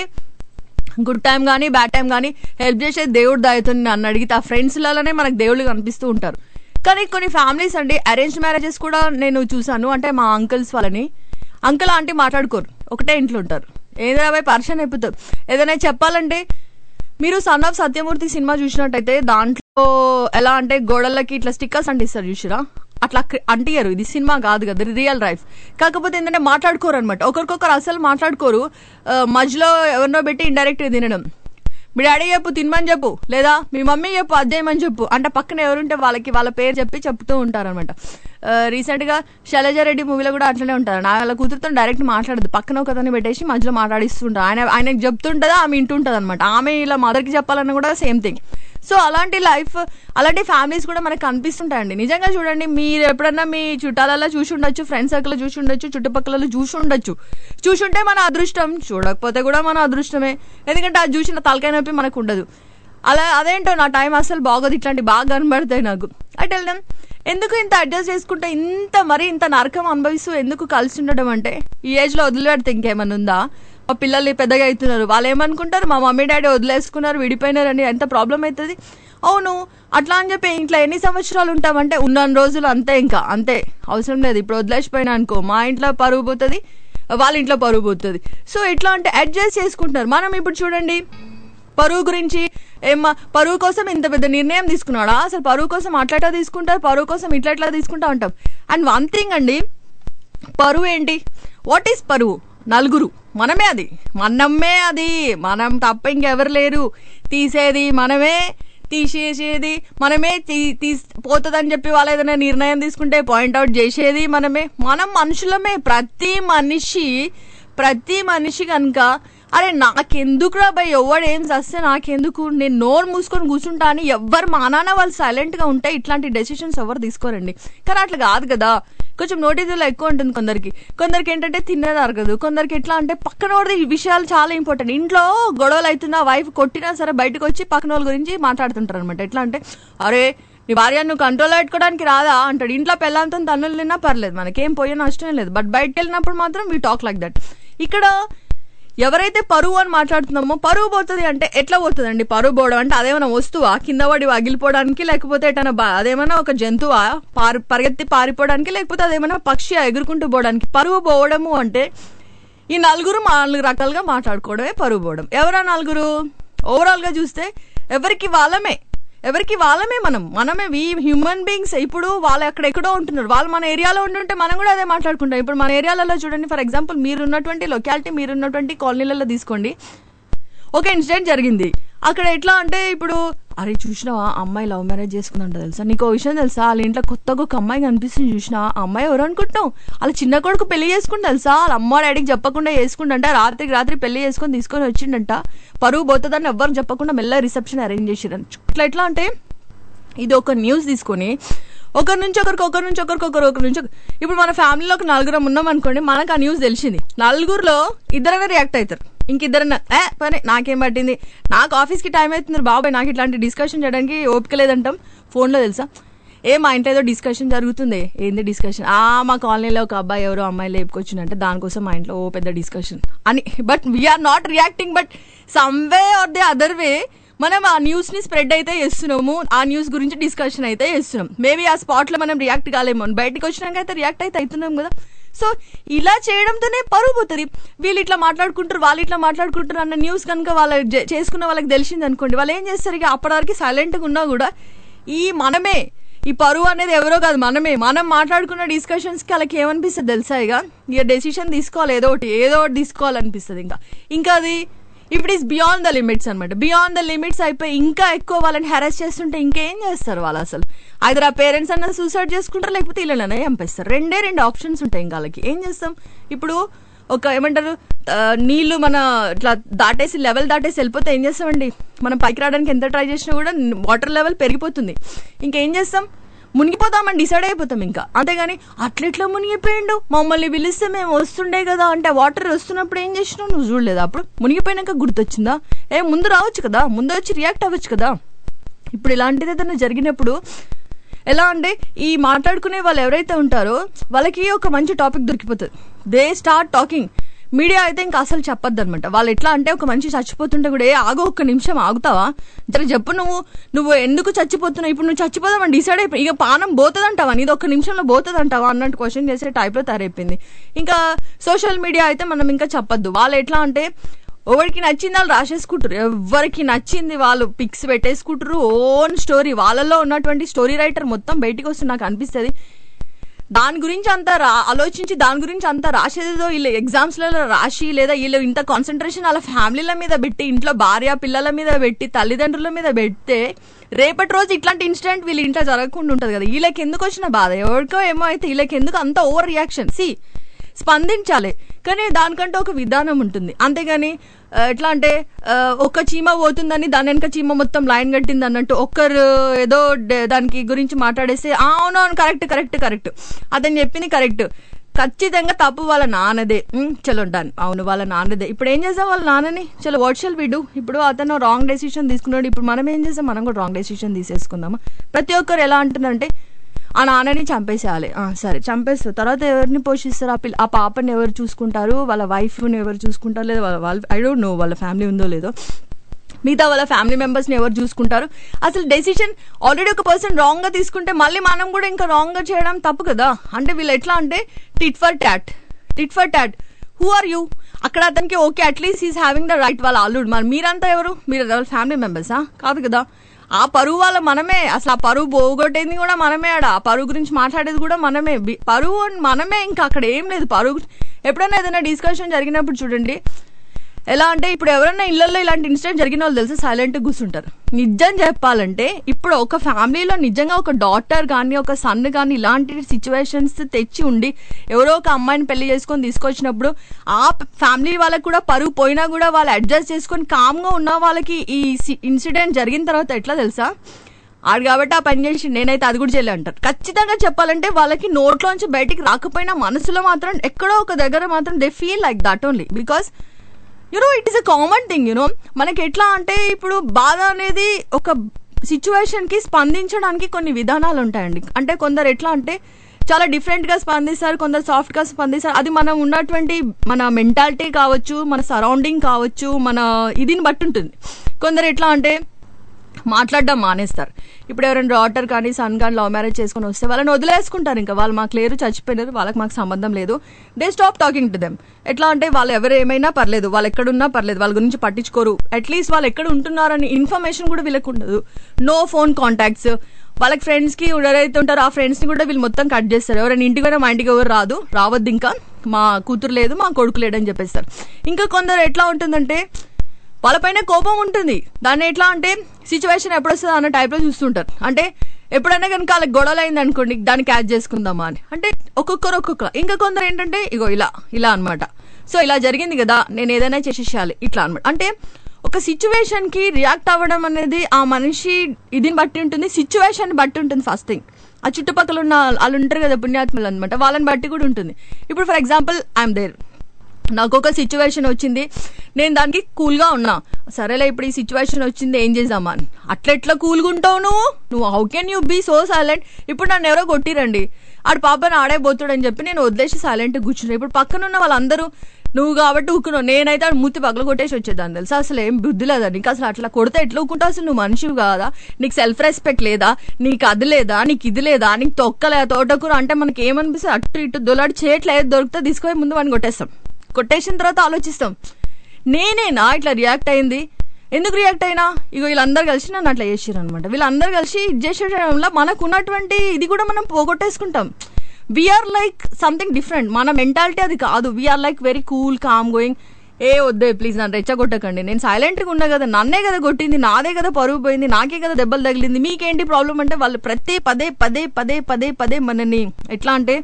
[SPEAKER 2] గుడ్ టైం కానీ బ్యాడ్ టైం కానీ హెల్ప్ చేసే దేవుడు దయతో నన్ను అడిగితే ఆ ఫ్రెండ్స్లలోనే మనకు దేవుళ్ళు కనిపిస్తూ ఉంటారు కానీ కొన్ని ఫ్యామిలీస్ అండి అరేంజ్ మ్యారేజెస్ కూడా నేను చూసాను అంటే మా అంకుల్స్ వాళ్ళని అంకుల్ ఆంటీ మాట్లాడుకోరు ఒకటే ఇంట్లో ఉంటారు ఏదైనా పోయి పరిచయం అయిపోతారు ఏదైనా చెప్పాలంటే మీరు సన్ ఆఫ్ సత్యమూర్తి సినిమా చూసినట్టయితే దాంట్లో ఎలా అంటే గోడలకి ఇట్లా స్టిక్కర్స్ అంటిస్తారు చూసిరా అట్లా క్రి- అంటియరు ఇది సినిమా కాదు కదా రియల్ లైఫ్ కాకపోతే ఏంటంటే మాట్లాడుకోరు అనమాట ఒకరికొకరు అసలు మాట్లాడుకోరు ఆ, మధ్యలో ఎవరినో పెట్టి ఇండైరెక్ట్ తినడం మీ డాడీ చెప్పు తినమని చెప్పు లేదా మీ మమ్మీ చెప్పు అది చేయమని చెప్పు అంటే పక్కన ఎవరుంటే వాళ్ళకి వాళ్ళ పేరు చెప్పి చెప్తూ ఉంటారనమాట రీసెంట్ గా శైలజారెడ్డి మూవీలో కూడా అట్లనే ఉంటారు నా వాళ్ళ కూతురుతో డైరెక్ట్ మాట్లాడదు పక్కన ఒకతని పెట్టేసి మధ్యలో మాట్లాడిస్తుంటారు ఆయన ఆయనకి చెప్తుంటదా ఆమె వింటుంటది అనమాట ఆమె ఇలా మదర్కి చెప్పాలన్నా కూడా సేమ్ థింగ్ సో అలాంటి లైఫ్ అలాంటి ఫ్యామిలీస్ కూడా మనకు కనిపిస్తుంటాయండి నిజంగా చూడండి మీరు ఎప్పుడన్నా మీ చుట్టాలలో చూసి ఉండొచ్చు ఫ్రెండ్స్ సర్కిల్ చూసి ఉండొచ్చు చుట్టుపక్కల చూసి ఉండొచ్చు చూసుంటే మన అదృష్టం చూడకపోతే కూడా మన అదృష్టమే ఎందుకంటే అది చూసిన తలకాయ నొప్పి మనకు ఉండదు అలా అదేంటో నా టైం అసలు బాగోదు ఇట్లాంటి బాగా కనబడతాయి నాకు అటు వెళ్దాం ఎందుకు ఇంత అడ్జస్ట్ చేసుకుంటే ఇంత మరి ఇంత నరకం అనుభవిస్తూ ఎందుకు కలిసి ఉండడం అంటే ఈ ఏజ్ లో వదిలిపెడితే ఇంకేమన్నా ఉందా మా పిల్లలు పెద్దగా అవుతున్నారు వాళ్ళు ఏమనుకుంటారు మా మమ్మీ డాడీ వదిలేసుకున్నారు విడిపోయినారని ఎంత ప్రాబ్లం అవుతుంది అవును అట్లా అని చెప్పి ఇంట్లో ఎన్ని సంవత్సరాలు ఉంటామంటే ఉన్న రోజులు అంతే ఇంకా అంతే అవసరం లేదు ఇప్పుడు వదిలేసిపోయినా అనుకో మా ఇంట్లో పరుగు పోతుంది వాళ్ళ ఇంట్లో పరుగు పోతుంది సో ఎట్లా అంటే అడ్జస్ట్ చేసుకుంటున్నారు మనం ఇప్పుడు చూడండి పరువు గురించి ఏమ్మా పరువు కోసం ఇంత పెద్ద నిర్ణయం తీసుకున్నాడా అసలు పరువు కోసం అట్లా తీసుకుంటారు పరువు కోసం ఇట్లా ఇట్లా తీసుకుంటా ఉంటాం అండ్ వన్ థింగ్ అండి పరువు ఏంటి వాట్ ఈస్ పరువు నలుగురు మనమే అది మనమే అది మనం తప్ప ఇంకెవరు లేరు తీసేది మనమే తీసేసేది మనమే తీ తీస్ పోతుందని చెప్పి వాళ్ళు ఏదైనా నిర్ణయం తీసుకుంటే పాయింట్అవుట్ చేసేది మనమే మనం మనుషులమే ప్రతి మనిషి ప్రతి మనిషి కనుక అరే నాకెందుకురా భయ్ ఎవడు ఏం చేస్తే నాకెందుకు నేను నోరు మూసుకొని కూర్చుంటా అని ఎవ్వరు మానాన వాళ్ళు సైలెంట్ గా ఉంటే ఇట్లాంటి డెసిషన్స్ ఎవరు తీసుకోరండి కానీ అట్లా కాదు కదా కొంచెం నోటీసులు ఎక్కువ ఉంటుంది కొందరికి కొందరికి ఏంటంటే తినేది అరగదు కొందరికి ఎట్లా అంటే పక్కన వాళ్ళది ఈ విషయాలు చాలా ఇంపార్టెంట్ ఇంట్లో గొడవలు అవుతున్నా వైఫ్ కొట్టినా సరే బయటకు వచ్చి పక్కన వాళ్ళ గురించి మాట్లాడుతుంటారు అనమాట ఎట్లా అంటే అరే నీ భార్య నువ్వు కంట్రోల్ పెట్టుకోవడానికి రాదా అంటాడు ఇంట్లో పెళ్ళంతో తన్నులు తిన్నా పర్లేదు మనకేం పోయే నష్టం లేదు బట్ బయటకు వెళ్ళినప్పుడు మాత్రం వీ టాక్ లైక్ దట్ ఇక్కడ ఎవరైతే పరువు అని మాట్లాడుతున్నామో పరువు పోతుంది అంటే ఎట్లా పోతుందండి పరువు పోవడం అంటే అదేమైనా వస్తువా కింద పడి వగిలిపోవడానికి లేకపోతే ఎటైనా బా- అదేమైనా ఒక జంతువా పారి పరిగెత్తి పారిపోవడానికి లేకపోతే అదేమైనా పక్షి ఎగురుకుంటూ పోవడానికి పరువు పోవడము అంటే ఈ నలుగురు నాలుగు రకాలుగా మాట్లాడుకోవడమే పరువు పోవడం ఎవరా నలుగురు ఓవరాల్ గా చూస్తే ఎవరికి వాళ్ళమే ఎవరికి వాళ్ళమే మనం మనమే వి హ్యూమన్ బీయింగ్స్ ఇప్పుడు వాళ్ళు ఎక్కడెక్కడో ఉంటున్నారు వాళ్ళు మన ఏరియాలో ఉంటుంటే మనం కూడా అదే మాట్లాడుకుంటాం ఇప్పుడు మన ఏరియాలలో చూడండి ఫర్ ఎగ్జాంపుల్ మీరు ఉన్నటువంటి లొకాలిటీ మీరు ఉన్నటువంటి కాలనీలలో తీసుకోండి ఒక ఇన్సిడెంట్ జరిగింది అక్కడ ఎట్లా అంటే ఇప్పుడు అరే చూసినావా ఆ అమ్మాయి లవ్ మ్యారేజ్ చేసుకుందంట తెలుసా నీకు ఓ విషయం తెలుసా వాళ్ళ ఇంట్లో కొత్తగా ఒక అమ్మాయి కనిపిస్తుంది చూసినా ఆ అమ్మాయి ఎవరు అనుకుంటున్నావు వాళ్ళ చిన్న కొడుకు పెళ్లి చేసుకుంటా తెలుసా వాళ్ళ అమ్మ డాడీకి చెప్పకుండా చేసుకుంటంట రాత్రికి రాత్రి పెళ్లి చేసుకొని తీసుకొని వచ్చిండంట పరువు పోతుందని ఎవ్వరికి చెప్పకుండా మెల్ల రిసెప్షన్ అరేంజ్ చేసిరంట ఇట్లా ఎట్లా అంటే ఇది ఒక న్యూస్ తీసుకొని ఒకరి నుంచి ఒకరికి ఒకరి నుంచి ఒకరికి ఒకరు ఒకరి నుంచి ఒకరు- ఇప్పుడు మన ఫ్యామిలీలో ఒక నలుగురం ఉన్నాం అనుకోండి మనకు ఆ న్యూస్ తెలిసింది నలుగురిలో ఇద్దరైనా రియాక్ట్ అవుతారు ఇంకిద్దరైనా ఏ పని నాకేం పట్టింది నాకు ఆఫీస్కి టైం అవుతుంది బాబాయ్ నాకు ఇట్లాంటి డిస్కషన్ చేయడానికి ఓపిక లేదంటాం ఫోన్లో తెలుసా ఏ మా ఇంట్లో ఏదో డిస్కషన్ జరుగుతుంది ఏంది డిస్కషన్ ఆ మా కాలనీలో ఒక అబ్బాయి ఎవరో అమ్మాయి లేపుకొచ్చిందంటే దానికోసం మా ఇంట్లో ఓ పెద్ద డిస్కషన్ అని but we're not reacting but some way or the other way మనం ఆ న్యూస్ ని స్ప్రెడ్ అయితే చేస్తున్నాము ఆ న్యూస్ గురించి డిస్కషన్ అయితే చేస్తున్నాం మేబీ ఆ స్పాట్ లో మనం రియాక్ట్ కాలేమో బయటకు వచ్చినాక అయితే రియాక్ట్ అయితే అవుతున్నాం కదా సో ఇలా చేయడంతోనే పరువు పోతుంది వీళ్ళు ఇట్లా మాట్లాడుకుంటారు వాళ్ళు ఇట్లా మాట్లాడుకుంటారు అన్న న్యూస్ కనుక వాళ్ళ జే- చేసుకున్న వాళ్ళకి తెలిసింది అనుకోండి వాళ్ళు ఏం చేస్తారు ఇక అప్పటివరకు సైలెంట్గా ఉన్నా కూడా ఈ మనమే ఈ పరువు అనేది ఎవరో కాదు మనమే మనం మాట్లాడుకున్న డిస్కషన్స్కి వాళ్ళకి ఏమనిపిస్తుంది తెలుసా ఇక ఇక డెసిషన్ తీసుకోవాలి ఏదో ఒకటి ఏదో ఒకటి తీసుకోవాలనిపిస్తుంది ఇంకా ఇంకా అది ఇప్పుడు ఈస్ బియాండ్ ద లిమిట్స్ అనమాట బియాండ్ ద లిమిట్స్ అయిపోయి ఇంకా ఎక్కువ వాళ్ళని హెరాస్ చేస్తుంటే ఇంకేం చేస్తారు వాళ్ళు అసలు ఐదర్ ఆ పేరెంట్స్ అన్న సూసైడ్ చేసుకుంటారు లేకపోతే ఇళ్ళనే చంపేస్తారు రెండే రెండు ఆప్షన్స్ ఉంటాయి ఇంకా వాళ్ళకి ఏం చేస్తాం ఇప్పుడు ఒక ఏమంటారు ఆ, నీళ్లు మన ఇట్లా దాటేసి లెవెల్ దాటేసి వెళ్ళిపోతే ఏం చేస్తామండి మనం పైకి రావడానికి ఎంత ట్రై చేసినా కూడా వాటర్ లెవెల్ పెరిగిపోతుంది ఇంకేం చేస్తాం మునిగిపోతామని డిసైడ్ అయిపోతాం ఇంకా అంతేగాని అట్లెట్లా మునిగిపోయిండు మమ్మల్ని పిలిస్తే మేము వస్తుండే కదా అంటే వాటర్ వస్తున్నప్పుడు ఏం చేసినావు నువ్వు చూడలేదు అప్పుడు మునిగిపోయినాక గుర్తొచ్చిందా ఏ ముందు రావచ్చు కదా ముందు వచ్చి రియాక్ట్ అవ్వచ్చు కదా ఇప్పుడు ఇలాంటిది ఏదైనా జరిగినప్పుడు ఎలా అంటే ఈ మాట్లాడుకునే వాళ్ళు ఎవరైతే ఉంటారో వాళ్ళకి ఒక మంచి టాపిక్ దొరికిపోతుంది దే స్టార్ట్ టాకింగ్ మీడియా అయితే ఇంకా అసలు చెప్పొద్దు అనమాట వాళ్ళు ఎట్లా అంటే ఒక మనిషి చచ్చిపోతుంటే కూడా ఏ ఆగో ఒక్క నిమిషం ఆగుతావా జర చెప్పు నువ్వు నువ్వు ఎందుకు చచ్చిపోతున్నావు ఇప్పుడు నువ్వు చచ్చిపోదామని డిసైడ్ అయిపోయి ఇక పానం పోతుందంటావా నీది ఒక్క నిమిషంలో పోతుందంటావా అన్నట్టు క్వశ్చన్ చేసే టైప్లో తయారైపోయింది ఇంకా సోషల్ మీడియా అయితే మనం ఇంకా చెప్పొద్దు వాళ్ళు ఎట్లా అంటే ఎవరికి నచ్చింది వాళ్ళు రాసేసుకుంటారు ఎవరికి నచ్చింది వాళ్ళు పిక్స్ పెట్టేసుకుంటారు ఓన్ స్టోరీ వాళ్ళలో ఉన్నటువంటి స్టోరీ రైటర్ మొత్తం బయటికి వస్తుంది నాకు అనిపిస్తుంది దాని గురించి అంతా రా ఆలోచించి దాని గురించి అంతా రాసేదేదో వీళ్ళు ఎగ్జామ్స్లలో రాసి లేదా వీళ్ళు ఇంత కాన్సన్ట్రేషన్ వాళ్ళ ఫ్యామిలీల మీద పెట్టి ఇంట్లో భార్య పిల్లల మీద పెట్టి తల్లిదండ్రుల మీద పెడితే రేపటి రోజు ఇట్లాంటి ఇన్సిడెంట్ వీళ్ళ ఇంట్లో జరగకుండా ఉంటుంది కదా వీళ్ళకి ఎందుకు వచ్చిన బాధ ఎవరికో ఏమో అయితే వీళ్ళకి ఎందుకు అంత ఓవర్ రియాక్షన్ సి స్పందించాలి కానీ దానికంటే ఒక విధానం ఉంటుంది అంతేగాని ఆ, ఎట్లా అంటే ఆ, ఒక్క చీమ పోతుందని దాని వెనక చీమ మొత్తం లైన్ కట్టింది అన్నట్టు ఒక్కరు ఏదో డ- దానికి గురించి మాట్లాడేస్తే "ఆ, అవునవును కరెక్ట్ కరెక్ట్ కరెక్ట్ అతను చెప్పింది కరెక్ట్ ఖచ్చితంగా తప్పు వాళ్ళ నాన్నదే ఉమ్, చలో డన్ అవును వాళ్ళ నాన్నదే ఇప్పుడు ఏం చేద్దాం వాళ్ళ నాన్నని చలో వాట్ షెల్ విడు ఇప్పుడు అతను రాంగ్ డెసిషన్ తీసుకున్నాడు ఇప్పుడు మనం ఏం చేస్తాం మనం కూడా రాంగ్ డెసిషన్ తీసేసుకుందామా ప్రతి ఒక్కరు ఎలా అంటున్నారంటే ఆ నాన్నని చంపేసేయాలి ఆ, సరే చంపేస్తారు తర్వాత ఎవరిని పోషిస్తారు ఆ పిల్ల ఆ పాపని ఎవరు చూసుకుంటారు వాళ్ళ వైఫ్ని ఎవరు చూసుకుంటారు లేదా వాళ్ళ వాళ్ళ ఐ డోంట్ నో వాళ్ళ ఫ్యామిలీ ఉందో లేదో మిగతా వాళ్ళ ఫ్యామిలీ మెంబర్స్ని ఎవరు చూసుకుంటారు అసలు డెసిషన్ ఆల్రెడీ ఒక పర్సన్ రాంగ్గా తీసుకుంటే మళ్ళీ మనం కూడా ఇంకా రాంగ్గా చేయడం తప్పు కదా అంటే వీళ్ళు ఎట్లా అంటే tit for tat tit for tat who are you అక్కడ అతనికి okay at least is having the right వాళ్ళ అల్లుడు మరి మీరంతా ఎవరు మీరు వాళ్ళ ఫ్యామిలీ మెంబర్సా కాదు కదా ఆ పరువు వాళ్ళ మనమే అసలు ఆ పరువు పోగొట్టేది కూడా మనమే ఆడ ఆ పరువు గురించి మాట్లాడేది కూడా మనమే బి- పరువు అని మనమే ఇంకా అక్కడ ఏం లేదు పరువు ఎప్పుడైనా ఏదైనా డిస్కషన్ జరిగినప్పుడు చూడండి ఎలా అంటే ఇప్పుడు ఎవరైనా ఇళ్లలో ఇలాంటి ఇన్సిడెంట్ జరిగిన వాళ్ళు తెలిసి సైలెంట్ కూర్చుంటారు నిజం చెప్పాలంటే ఇప్పుడు ఒక ఫ్యామిలీలో నిజంగా ఒక డాటర్ కానీ ఒక సన్ కానీ ఇలాంటి సిచ్యువేషన్స్ తెచ్చి ఉండి ఎవరో ఒక అమ్మాయిని పెళ్లి చేసుకొని తీసుకొచ్చినప్పుడు ఆ ఫ్యామిలీ వాళ్ళకి కూడా పరువు పోయినా కూడా వాళ్ళు అడ్జస్ట్ చేసుకొని కామ్గా ఉన్న వాళ్ళకి ఈ ఇన్సిడెంట్ జరిగిన తర్వాత ఎట్లా తెలుసా ఆడు కాబట్టి ఆ పని చేసి నేనైతే అది కూడా చేయలే అంటారు ఖచ్చితంగా చెప్పాలంటే వాళ్ళకి నోట్లోంచి బయటికి రాకపోయినా మనసులో మాత్రం ఎక్కడో ఒక దగ్గర మాత్రం they feel like that only because you know it is a common thing you know మనకి ఎట్లా అంటే ఇప్పుడు బాధ అనేది ఒక సిచ్యువేషన్ కి స్పందించడానికి కొన్ని విధానాలు ఉంటాయండి అంటే కొందరు ఎట్లా అంటే చాలా డిఫరెంట్ గా స్పందిస్తారు కొందరు సాఫ్ట్ గా స్పందిస్తారు అది మనం ఉన్నటువంటి మన మెంటాలిటీ కావచ్చు మన సరౌండింగ్ కావచ్చు మన ఇదిని బట్టి ఉంటుంది కొందరు ఎట్లా అంటే మాట్లాడడం మానేస్తారు ఇప్పుడు ఎవరైనా డాటర్ కానీ సన్ కానీ లవ్ మ్యారేజ్ చేసుకొని వస్తే వాళ్ళని వదిలేసుకుంటారు ఇంకా వాళ్ళు మాకు లేరు చచ్చిపోయినారు వాళ్ళకి మాకు సంబంధం లేదు they stop talking to them ఎట్లా అంటే వాళ్ళు ఎవరు ఏమైనా పర్లేదు వాళ్ళు ఎక్కడున్నా పర్లేదు వాళ్ళ గురించి పట్టించుకోరు అట్లీస్ట్ వాళ్ళు ఎక్కడ ఉంటున్నారని ఇన్ఫర్మేషన్ కూడా వీళ్ళకి ఉండదు నో ఫోన్ కాంటాక్ట్స్ వాళ్ళకి ఫ్రెండ్స్ కి ఎవరైతే ఉంటారో ఆ ఫ్రెండ్స్ ని కూడా వీళ్ళు మొత్తం కట్ చేస్తారు ఎవరైనా ఇంటికి పోయినా మా ఇంటికి ఎవరు రాదు రావద్దు ఇంకా మా కూతురు లేదు మా కొడుకు లేడు అని చెప్పేస్తారు ఇంకా కొందరు ఎట్లా ఉంటుందంటే వాళ్ళపైన కోపం ఉంటుంది దాన్ని ఎట్లా అంటే సిచ్యువేషన్ ఎప్పుడు వస్తుందో అన్న టైప్లో చూస్తుంటారు అంటే ఎప్పుడైనా కనుక వాళ్ళకి గొడవలు అయింది అనుకోండి దాన్ని క్యాచ్ చేసుకుందామా అని అంటే ఒక్కొక్కరు ఒక్కొక్క ఇంకా కొందరు ఏంటంటే ఇగో ఇలా ఇలా అన్నమాట సో ఇలా జరిగింది కదా నేను ఏదైనా చేసేసేయాలి ఇట్లా అనమాట అంటే ఒక సిచ్యువేషన్ కి రియాక్ట్ అవ్వడం అనేది ఆ మనిషి ఇదిని బట్టి ఉంటుంది సిచ్యువేషన్ బట్టి ఉంటుంది ఫస్ట్ థింగ్ ఆ చుట్టుపక్కల ఉన్న వాళ్ళు ఉంటారు కదా పుణ్యాత్మలు అనమాట వాళ్ళని బట్టి కూడా ఉంటుంది ఇప్పుడు ఫర్ ఎగ్జాంపుల్ ఐఎమ్ దేర్ నాకు ఒక సిచ్యువేషన్ వచ్చింది నేను దానికి కూల్గా ఉన్నా సరేలే ఇప్పుడు ఈ సిచ్యువేషన్ వచ్చింది ఏం చేద్దామా అని అట్లా ఎట్లా కూల్గా ఉంటావు నువ్వు నువ్వు how can you be so silent ఇప్పుడు నన్ను ఎవరో కొట్టిరండి ఆడు పాపని ఆడే పోతాడని చెప్పి నేను వదిలేసి సైలెంట్ కూర్చున్నా ఇప్పుడు పక్కన ఉన్న వాళ్ళందరూ నువ్వు కాబట్టి ఊకున్నావు నేనైతే ఆడు మూతి పగల కొట్టేసి వచ్చేదాన్ని తెలుసా అసలు ఏం బుద్ధి లేదా నీకు అసలు అట్లా కొడితే ఎట్లా ఊకుంటావు అసలు నువ్వు మనిషివి కాదా నీకు సెల్ఫ్ రెస్పెక్ట్ లేదా నీకు అది లేదా నీకు ఇది లేదా నీకు తొక్కలేదా తోటకూర అంటే మనకి ఏమనిపిస్తుంది అటు ఇటు దొలాడి చేయట్లేదు దొరికితే తీసుకొని ముందు వాడిని కొట్టేస్తాం కొట్టేసిన తర్వాత ఆలోచిస్తాం నేనేనా ఇట్లా రియాక్ట్ అయింది ఎందుకు రియాక్ట్ అయినా ఇగో వీళ్ళందరూ కలిసి నన్ను అట్లా చేసారు అనమాట వీళ్ళందరూ కలిసి ఇది చేసేయడంలో మనకు ఉన్నటువంటి ఇది కూడా మనం పోగొట్టేసుకుంటాం వీఆర్ లైక్ సంథింగ్ డిఫరెంట్ మన మెంటాలిటీ అది కాదు we're like very cool calm going ఏ వద్దే ప్లీజ్ నన్ను రెచ్చగొట్టకండి నేను సైలెంట్గా ఉన్నా కదా నన్నే కదా కొట్టింది నాదే కదా పరుగు పోయింది నాకే కదా దెబ్బలు తగిలింది మీకేంటి ప్రాబ్లం అంటే వాళ్ళు ప్రతి పదే పదే పదే పదే పదే మనని ఎట్లా అంటే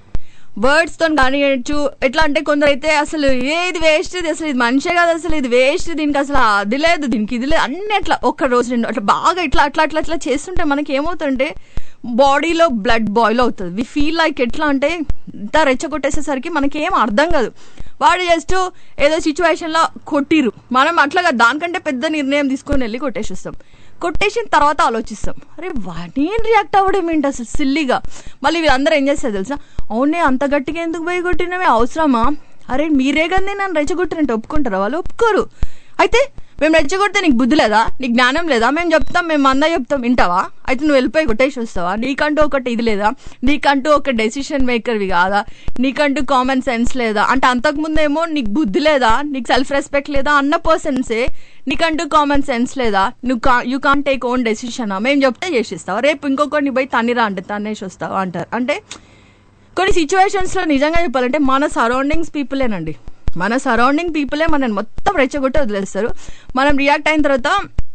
[SPEAKER 2] వర్డ్స్ తో కానియచ్చు ఎట్లా అంటే కొందరు అయితే అసలు ఏ ఇది వేస్ట్ ఇది అసలు ఇది మనిషే కాదు అసలు ఇది వేస్ట్ దీనికి అసలు అది లేదు దీనికి ఇది లేదు అన్ని అట్లా ఒక్క రోజు రెండు అట్లా బాగా ఇట్లా అట్లా అట్లా అట్లా చేస్తుంటే మనకి ఏమవుతుందంటే బాడీలో బ్లడ్ బాయిల్ అవుతుంది వి ఫీల్ లైక్ ఎట్లా అంటే ఇంత రెచ్చగొట్టేసేసరికి మనకి ఏం అర్థం కాదు వాడు జస్ట్ ఏదో సిచ్యువేషన్ లో కొట్టిరు మనం అట్లాగా దానికంటే పెద్ద నిర్ణయం తీసుకొని వెళ్ళి కొట్టేసిస్తాం కొట్టేసిన తర్వాత ఆలోచిస్తాం అరే వా- నేను రియాక్ట్ అవ్వడం ఏంటి అసలు సిల్లీగా మళ్ళీ వీళ్ళందరూ ఏం చేస్తారు తెలుసా అవునే అంత గట్టిగా ఎందుకు పోయి కొట్టినవే అవసరమా అరే మీరే కానీ నన్ను రెచ్చగొట్టినట్టు ఒప్పుకుంటారా వాళ్ళు ఒప్పుకోరు అయితే మేము రెచ్చగొడితే నీకు బుద్ధి లేదా నీకు జ్ఞానం లేదా మేము చెప్తాం మేము అందా చెప్తాం వింటావా అయితే నువ్వు వెళ్ళిపోయి కొట్టేసి వస్తావా నీకంటూ ఒకటి ఇది లేదా నీకంటూ ఒక డెసిషన్ మేకర్వి కాదా నీకంటూ కామన్ సెన్స్ లేదా అంటే అంతకుముందేమో నీకు బుద్ధి లేదా నీకు సెల్ఫ్ రెస్పెక్ట్ లేదా అన్న పర్సన్సే నీకంటూ కామన్ సెన్స్ లేదా నువ్వు కా you can take own decision మేము చెప్తే చేసిస్తావా రేపు ఇంకొకరిని పోయి తన్నిరా అంటే తన్నేసి వస్తావా అంటారు అంటే కొన్ని సిచ్యువేషన్స్ లో నిజంగా చెప్పాలంటే మన సరౌండింగ్స్ పీపులేనండి మన సరౌండింగ్ పీపులే మనని మొత్తం రెచ్చగొట్టి వదిలేస్తారు మనం రియాక్ట్ అయిన తర్వాత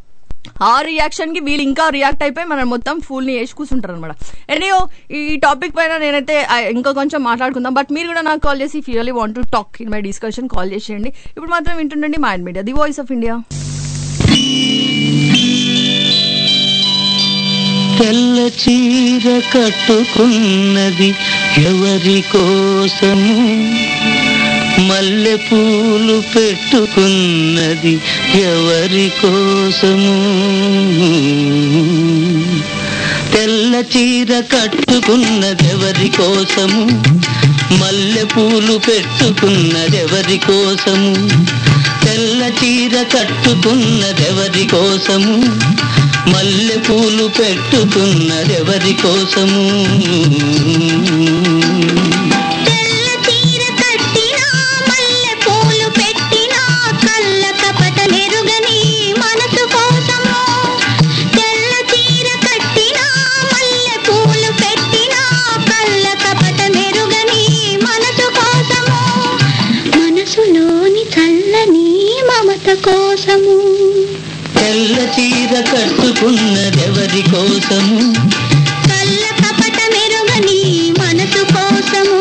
[SPEAKER 2] ఆ రియాక్షన్ కి వీళ్ళు ఇంకా రియాక్ట్ అయిపోయి మనం మొత్తం ఫుల్ ని వేసి కూర్చుంటారు అనమాట ఎనీయో ఈ టాపిక్ పైన నేనైతే ఆ, ఇంకా కొంచెం మాట్లాడుకుందాం బట్ మీరు కూడా నాకు కాల్ చేసి if really want to talk in my discussion call చేసేయండి ఇప్పుడు మాత్రం వింటుండండి Mind media the voice of India
[SPEAKER 11] తెల్ల చీర కట్టుకున్నది ఎవరి కోసము మల్లె పూలు పెట్టుకున్నది ఎవరి కోసము తెల్ల చీర కట్టుకున్నది ఎవరి కోసము మల్లె పూలు పెట్టుకున్నది ఎవరి కోసము తెల్ల చీర కట్టుకున్నది ఎవరి కోసము మల్లె పూలు పెట్టుకున్నది ఎవరి కోసము
[SPEAKER 4] తెల్ల చీర కట్టినా మల్లె పూలు పెట్టినా కళ్ళ కపట మెరుగని మనసు కోసము తెల్ల చీర కట్టినా మల్లె పూలు పెట్టినా కళ్ళ కపట మెరుగని మనసు కోసము మనసులోని చల్లని మమత కోసము
[SPEAKER 11] తెల్ల చీర కట్టుకున్నది ఎవరి కోసము
[SPEAKER 4] కళ్ళ కపట మెరుగని మనసు కోసము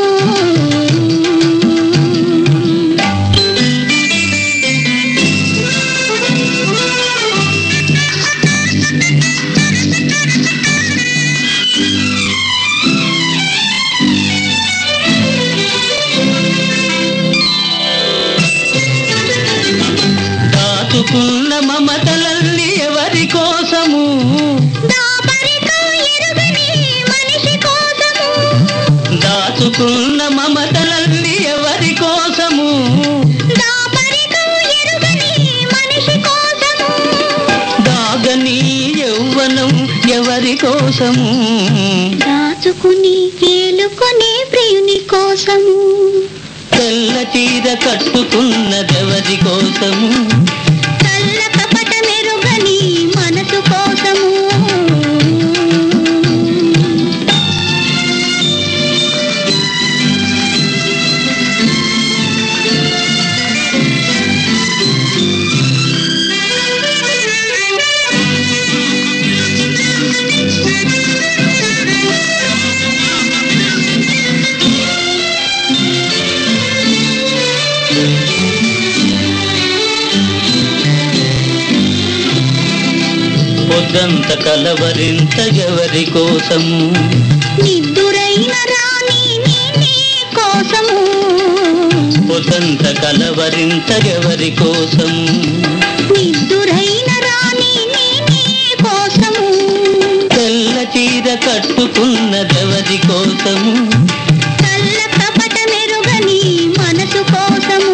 [SPEAKER 11] దాచుకున్న మమతలల్లి ఎవరి కోసము
[SPEAKER 4] దాపరికం ఎరుగని మనిషి కోసము
[SPEAKER 11] దాచుకున్న మమతలల్లి ఎవరి కోసము
[SPEAKER 4] దాపరికం ఎరుగని మనిషి కోసము
[SPEAKER 11] దాగని ఎవరి కోసము
[SPEAKER 4] దాచుకుని ఏలుకునే ప్రియుని కోసము
[SPEAKER 11] తెల్ల చీర కట్టుకున్నదెవరి కోసము
[SPEAKER 4] చల్ల కపట మెరుగని మనసు కోసము
[SPEAKER 11] పొద్దంత కలవరింత ఎవరి కోసము
[SPEAKER 4] నిద్దురైన రాణి నీ నీ కోసము
[SPEAKER 11] పొద్దంత కలవరింత ఎవరి కోసము
[SPEAKER 4] నిద్దురైన రాణి నీ నీ కోసము
[SPEAKER 11] తెల్ల చీర కట్టుకున్నదెవరి కోసము
[SPEAKER 4] చల్ల కపట మెరుగని మనసు కోసము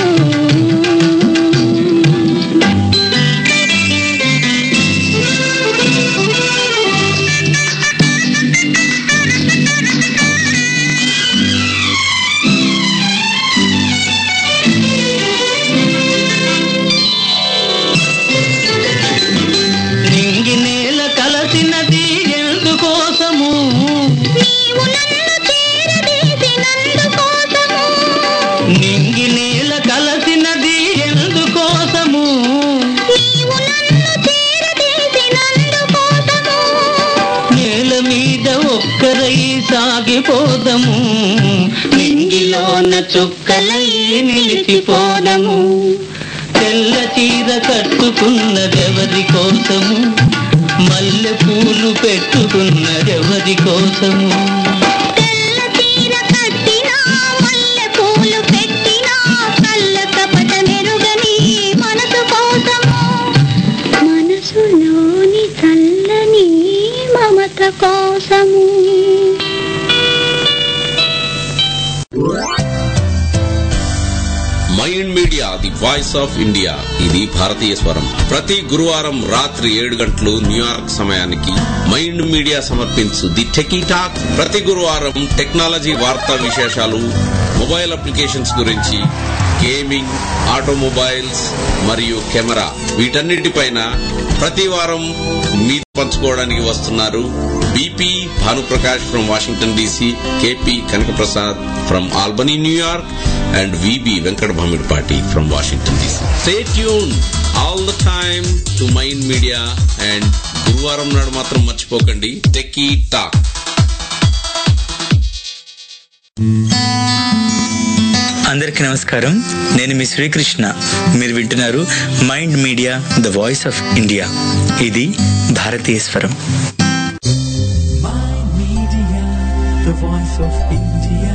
[SPEAKER 11] నింగి నేల కలసినది ఎందుకోసము
[SPEAKER 4] నీవు నన్ను చేరదీసినందుకోసము
[SPEAKER 11] నింగి నేల కలసినది ఎందుకోసము
[SPEAKER 4] నీవు నన్ను చేరదీసినందుకోసము
[SPEAKER 11] నేల మీద ఒక్కరై సాగిపోదము నింగిలోన చుక్కలై నిలిచిపోదము తెల్ల చీర కట్టుకున్నదెవరి కోసము మల్లె పూలు పెట్టుకున్నదెవరి కోసము
[SPEAKER 4] తెల్ల చీర కట్టినా మల్లె పూలు పెట్టినా కళ్ళ కపట మెరుగని మనసు కోసము మనసులోని చల్లని మమత కోసము
[SPEAKER 12] Mind media the voice of India ఇది భారతీయ స్వరం ప్రతి గురువారం రాత్రి ఏడు గంటలు న్యూయార్క్ సమయానికి మైండ్ మీడియా సమర్పించు ది టెకీ టాక్ ప్రతి గురువారం టెక్నాలజీ వార్తా విశేషాలు మొబైల్ అప్లికేషన్స్ గురించి గేమింగ్ ఆటోమొబైల్స్ మరియు కెమెరా వీటన్నిటిపైన ప్రతి వారం మీ పంచుకోవడానికి వస్తున్నారు B P Bhanuprakash from Washington D C K P Kanakaprasad from Albany New York and V B Venkata Bhamidipati from Washington D C stay tune all the time to mind media and గురువారం నాడు మాత్రం మర్చిపోకండి టెకీ టాక్
[SPEAKER 13] అందరికీ నమస్కారం నేను మీ శ్రీకృష్ణ మీరు వింటున్నారు Mind Media the voice of India ఇది భారతీయ స్వరం
[SPEAKER 7] the voice of India.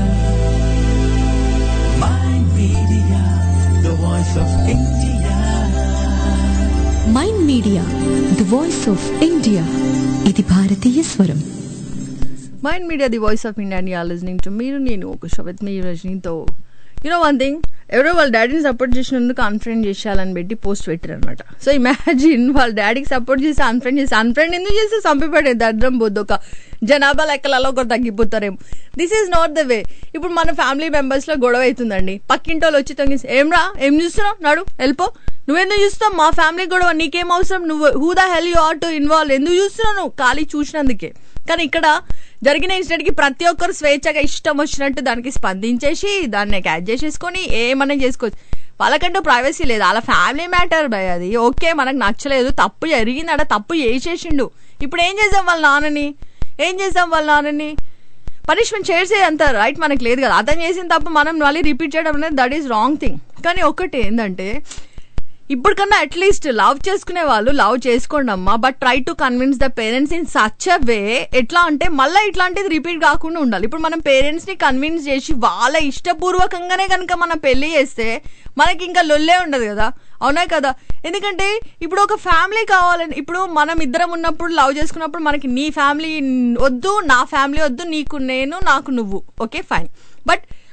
[SPEAKER 7] My media, the voice of India.
[SPEAKER 8] Mind media the voice of India ఇది భారతీయ స్వరం
[SPEAKER 2] Mind media the voice of India and listening to మీరు నేను ఒక షో విత్ మీ రజనీతో యూనో వన్ థింగ్ ఎవరో వాళ్ళ డాడీని సపోర్ట్ చేసినందుకు అన్ఫ్రెండ్ చేసేయాలని పెట్టి పోస్ట్ పెట్టారు అనమాట సో ఇమాజిన్ వాళ్ళ డాడీకి సపోర్ట్ చేసి అన్ఫ్రెండ్ చేసి అన్ఫ్రెండ్ ఎందుకు చేస్తే చంపిపడే దరిద్రం పోద్దు ఒక జనాభా లెక్కలలో ఒకరు తగ్గిపోతారేమో this is not the way ఇప్పుడు మన ఫ్యామిలీ మెంబర్స్ లో గొడవ అవుతుందండి పక్కింటి వాళ్ళు వచ్చి తొంగి ఏం రా ఏం చూస్తున్నావు నాడు వెళ్ళిపో నువ్వెందుకు చూస్తావు మా ఫ్యామిలీ గొడవ నీకేం అవసరం నువ్వు who the hell you are to involve ఎందుకు చూస్తున్నావు నువ్వు ఖాళీ చూసినందుకే కానీ ఇక్కడ జరిగిన ఇన్సిడెంట్ కి ప్రతి ఒక్కరు స్వేచ్ఛగా ఇష్టం వచ్చినట్టు దానికి స్పందించేసి దాన్ని క్యాచ్ చేసేసుకొని ఏమన్నా చేసుకోవచ్చు వాళ్ళకంటూ ప్రైవసీ లేదు వాళ్ళ ఫ్యామిలీ మ్యాటర్ భయ్ అది ఓకే మనకు నచ్చలేదు తప్పు జరిగిందట తప్పు చేసేసిండు ఇప్పుడు ఏం చేద్దాం వాళ్ళ నాన్నని ఏం చేద్దాం వాళ్ళ నాన్నని పనిష్మెంట్ చేసే అంత రైట్ మనకు లేదు కదా అతను చేసిన తప్పు మనం మళ్ళీ రిపీట్ చేయడం అనేది దట్ ఈస్ రాంగ్ థింగ్ కానీ ఒకటి ఏంటంటే ఇప్పటికన్నా అట్లీస్ట్ లవ్ చేసుకునే వాళ్ళు లవ్ చేసుకోండి అమ్మా but try to convince the parents in such a way ఎట్లా అంటే మళ్ళీ ఇట్లాంటిది రిపీట్ కాకుండా ఉండాలి ఇప్పుడు మనం పేరెంట్స్ ని కన్విన్స్ చేసి వాళ్ళ ఇష్టపూర్వకంగానే కనుక మనం పెళ్లి చేస్తే మనకి ఇంకా లొల్లే ఉండదు కదా అవునా కదా ఎందుకంటే ఇప్పుడు ఒక ఫ్యామిలీ కావాలని ఇప్పుడు మనం ఇద్దరం ఉన్నప్పుడు లవ్ చేసుకున్నప్పుడు మనకి నీ ఫ్యామిలీ వద్దు నా ఫ్యామిలీ వద్దు నీకు నేను నాకు నువ్వు ఓకే ఫైన్ బట్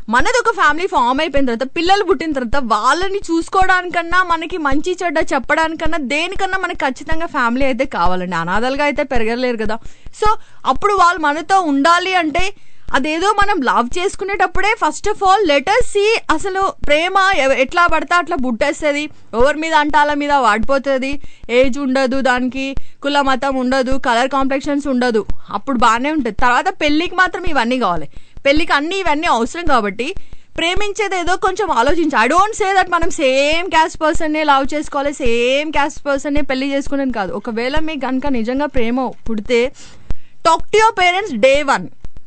[SPEAKER 2] మనది ఒక ఫ్యామిలీ ఫామ్ అయిపోయిన తర్వాత పిల్లలు పుట్టిన తర్వాత వాళ్ళని చూసుకోవడానికన్నా మనకి మంచి చెడ్డ చెప్పడానికన్నా దేనికన్నా మనకి ఖచ్చితంగా ఫ్యామిలీ అయితే కావాలండి అనాథలుగా అయితే పెరగలేరు కదా సో అప్పుడు వాళ్ళు మనతో ఉండాలి అంటే అదేదో మనం లవ్ చేసుకునేటప్పుడే first of all letter see అసలు ప్రేమ ఎవ- ఎట్లా పడితే అట్లా బుట్టేస్తుంది ఎవరి మీద అంటాల మీద వాడిపోతుంది ఏజ్ ఉండదు దానికి కుల మతం ఉండదు కలర్ కాంప్లెక్షన్స్ ఉండదు అప్పుడు బాగానే ఉంటుంది తర్వాత పెళ్ళికి మాత్రం ఇవన్నీ కావాలి పెళ్ళికి అన్ని ఇవన్నీ అవసరం కాబట్టి ప్రేమించేది ఏదో కొంచెం ఆలోచించి ఐ డోంట్ సే దట్ మనం సేమ్ క్యాస్ట్ పర్సన్నే లవ్ చేసుకోవాలి సేమ్ క్యాస్ట్ పర్సన్నే పెళ్లి చేసుకునేది కాదు ఒకవేళ మీకు కనుక నిజంగా ప్రేమ పుడితే talk to your parents day one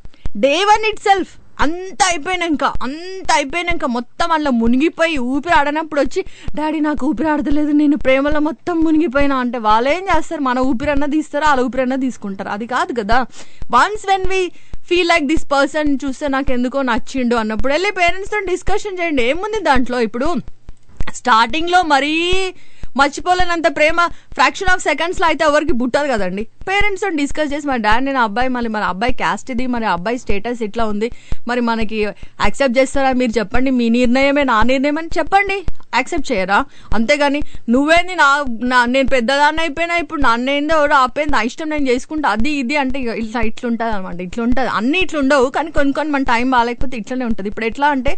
[SPEAKER 2] day one itself అంత అయిపోయినాక అంత అయిపోయినాక మొత్తం అందులో మునిగిపోయి ఊపిరి ఆడనప్పుడు వచ్చి డాడీ నాకు ఊపిరి ఆడతలేదు నేను ప్రేమలో మొత్తం మునిగిపోయినా అంటే వాళ్ళు ఏం చేస్తారు మన ఊపిరి అన్న తీస్తారు వాళ్ళ ఊపిరి అన్న తీసుకుంటారు అది కాదు కదా once when we feel like this person చూస్తే నాకు ఎందుకో నచ్చిండు అన్నప్పుడు వెళ్ళి పేరెంట్స్తో డిస్కషన్ చేయండి ఏముంది దాంట్లో ఇప్పుడు స్టార్టింగ్ లో మరీ మర్చిపోలేనంత ప్రేమ ఫ్రాక్షన్ ఆఫ్ సెకండ్స్ లో అయితే ఎవరికి పుట్టదు కదండి పేరెంట్స్ తో డిస్కస్ చేసి మా డాడ్ నేను అబ్బాయి మళ్ళీ మన అబ్బాయి క్యాస్ట్ ఇది మరి అబ్బాయి స్టేటస్ ఇట్లా ఉంది మరి మనకి యాక్సెప్ట్ చేస్తారా మీరు చెప్పండి మీ నిర్ణయమే నా నిర్ణయం అని చెప్పండి యాక్సెప్ట్ చేయరా అంతేగాని నువ్వేంది నా నా- నేను పెద్దదాన్ని అయిపోయినా ఇప్పుడు నన్నేందో ఎవరో ఆపేది నా ఇష్టం నేను చేసుకుంటా అది ఇది అంటే ఇక ఇట్లా ఇట్లుంటది అనమాట ఇట్లుంటది అన్ని ఇట్లుండవు కానీ కొన్ని కొన్ని మన టైం బాగాలేకపోతే ఇట్లనే ఉంటుంది ఇప్పుడు ఎట్లా అంటే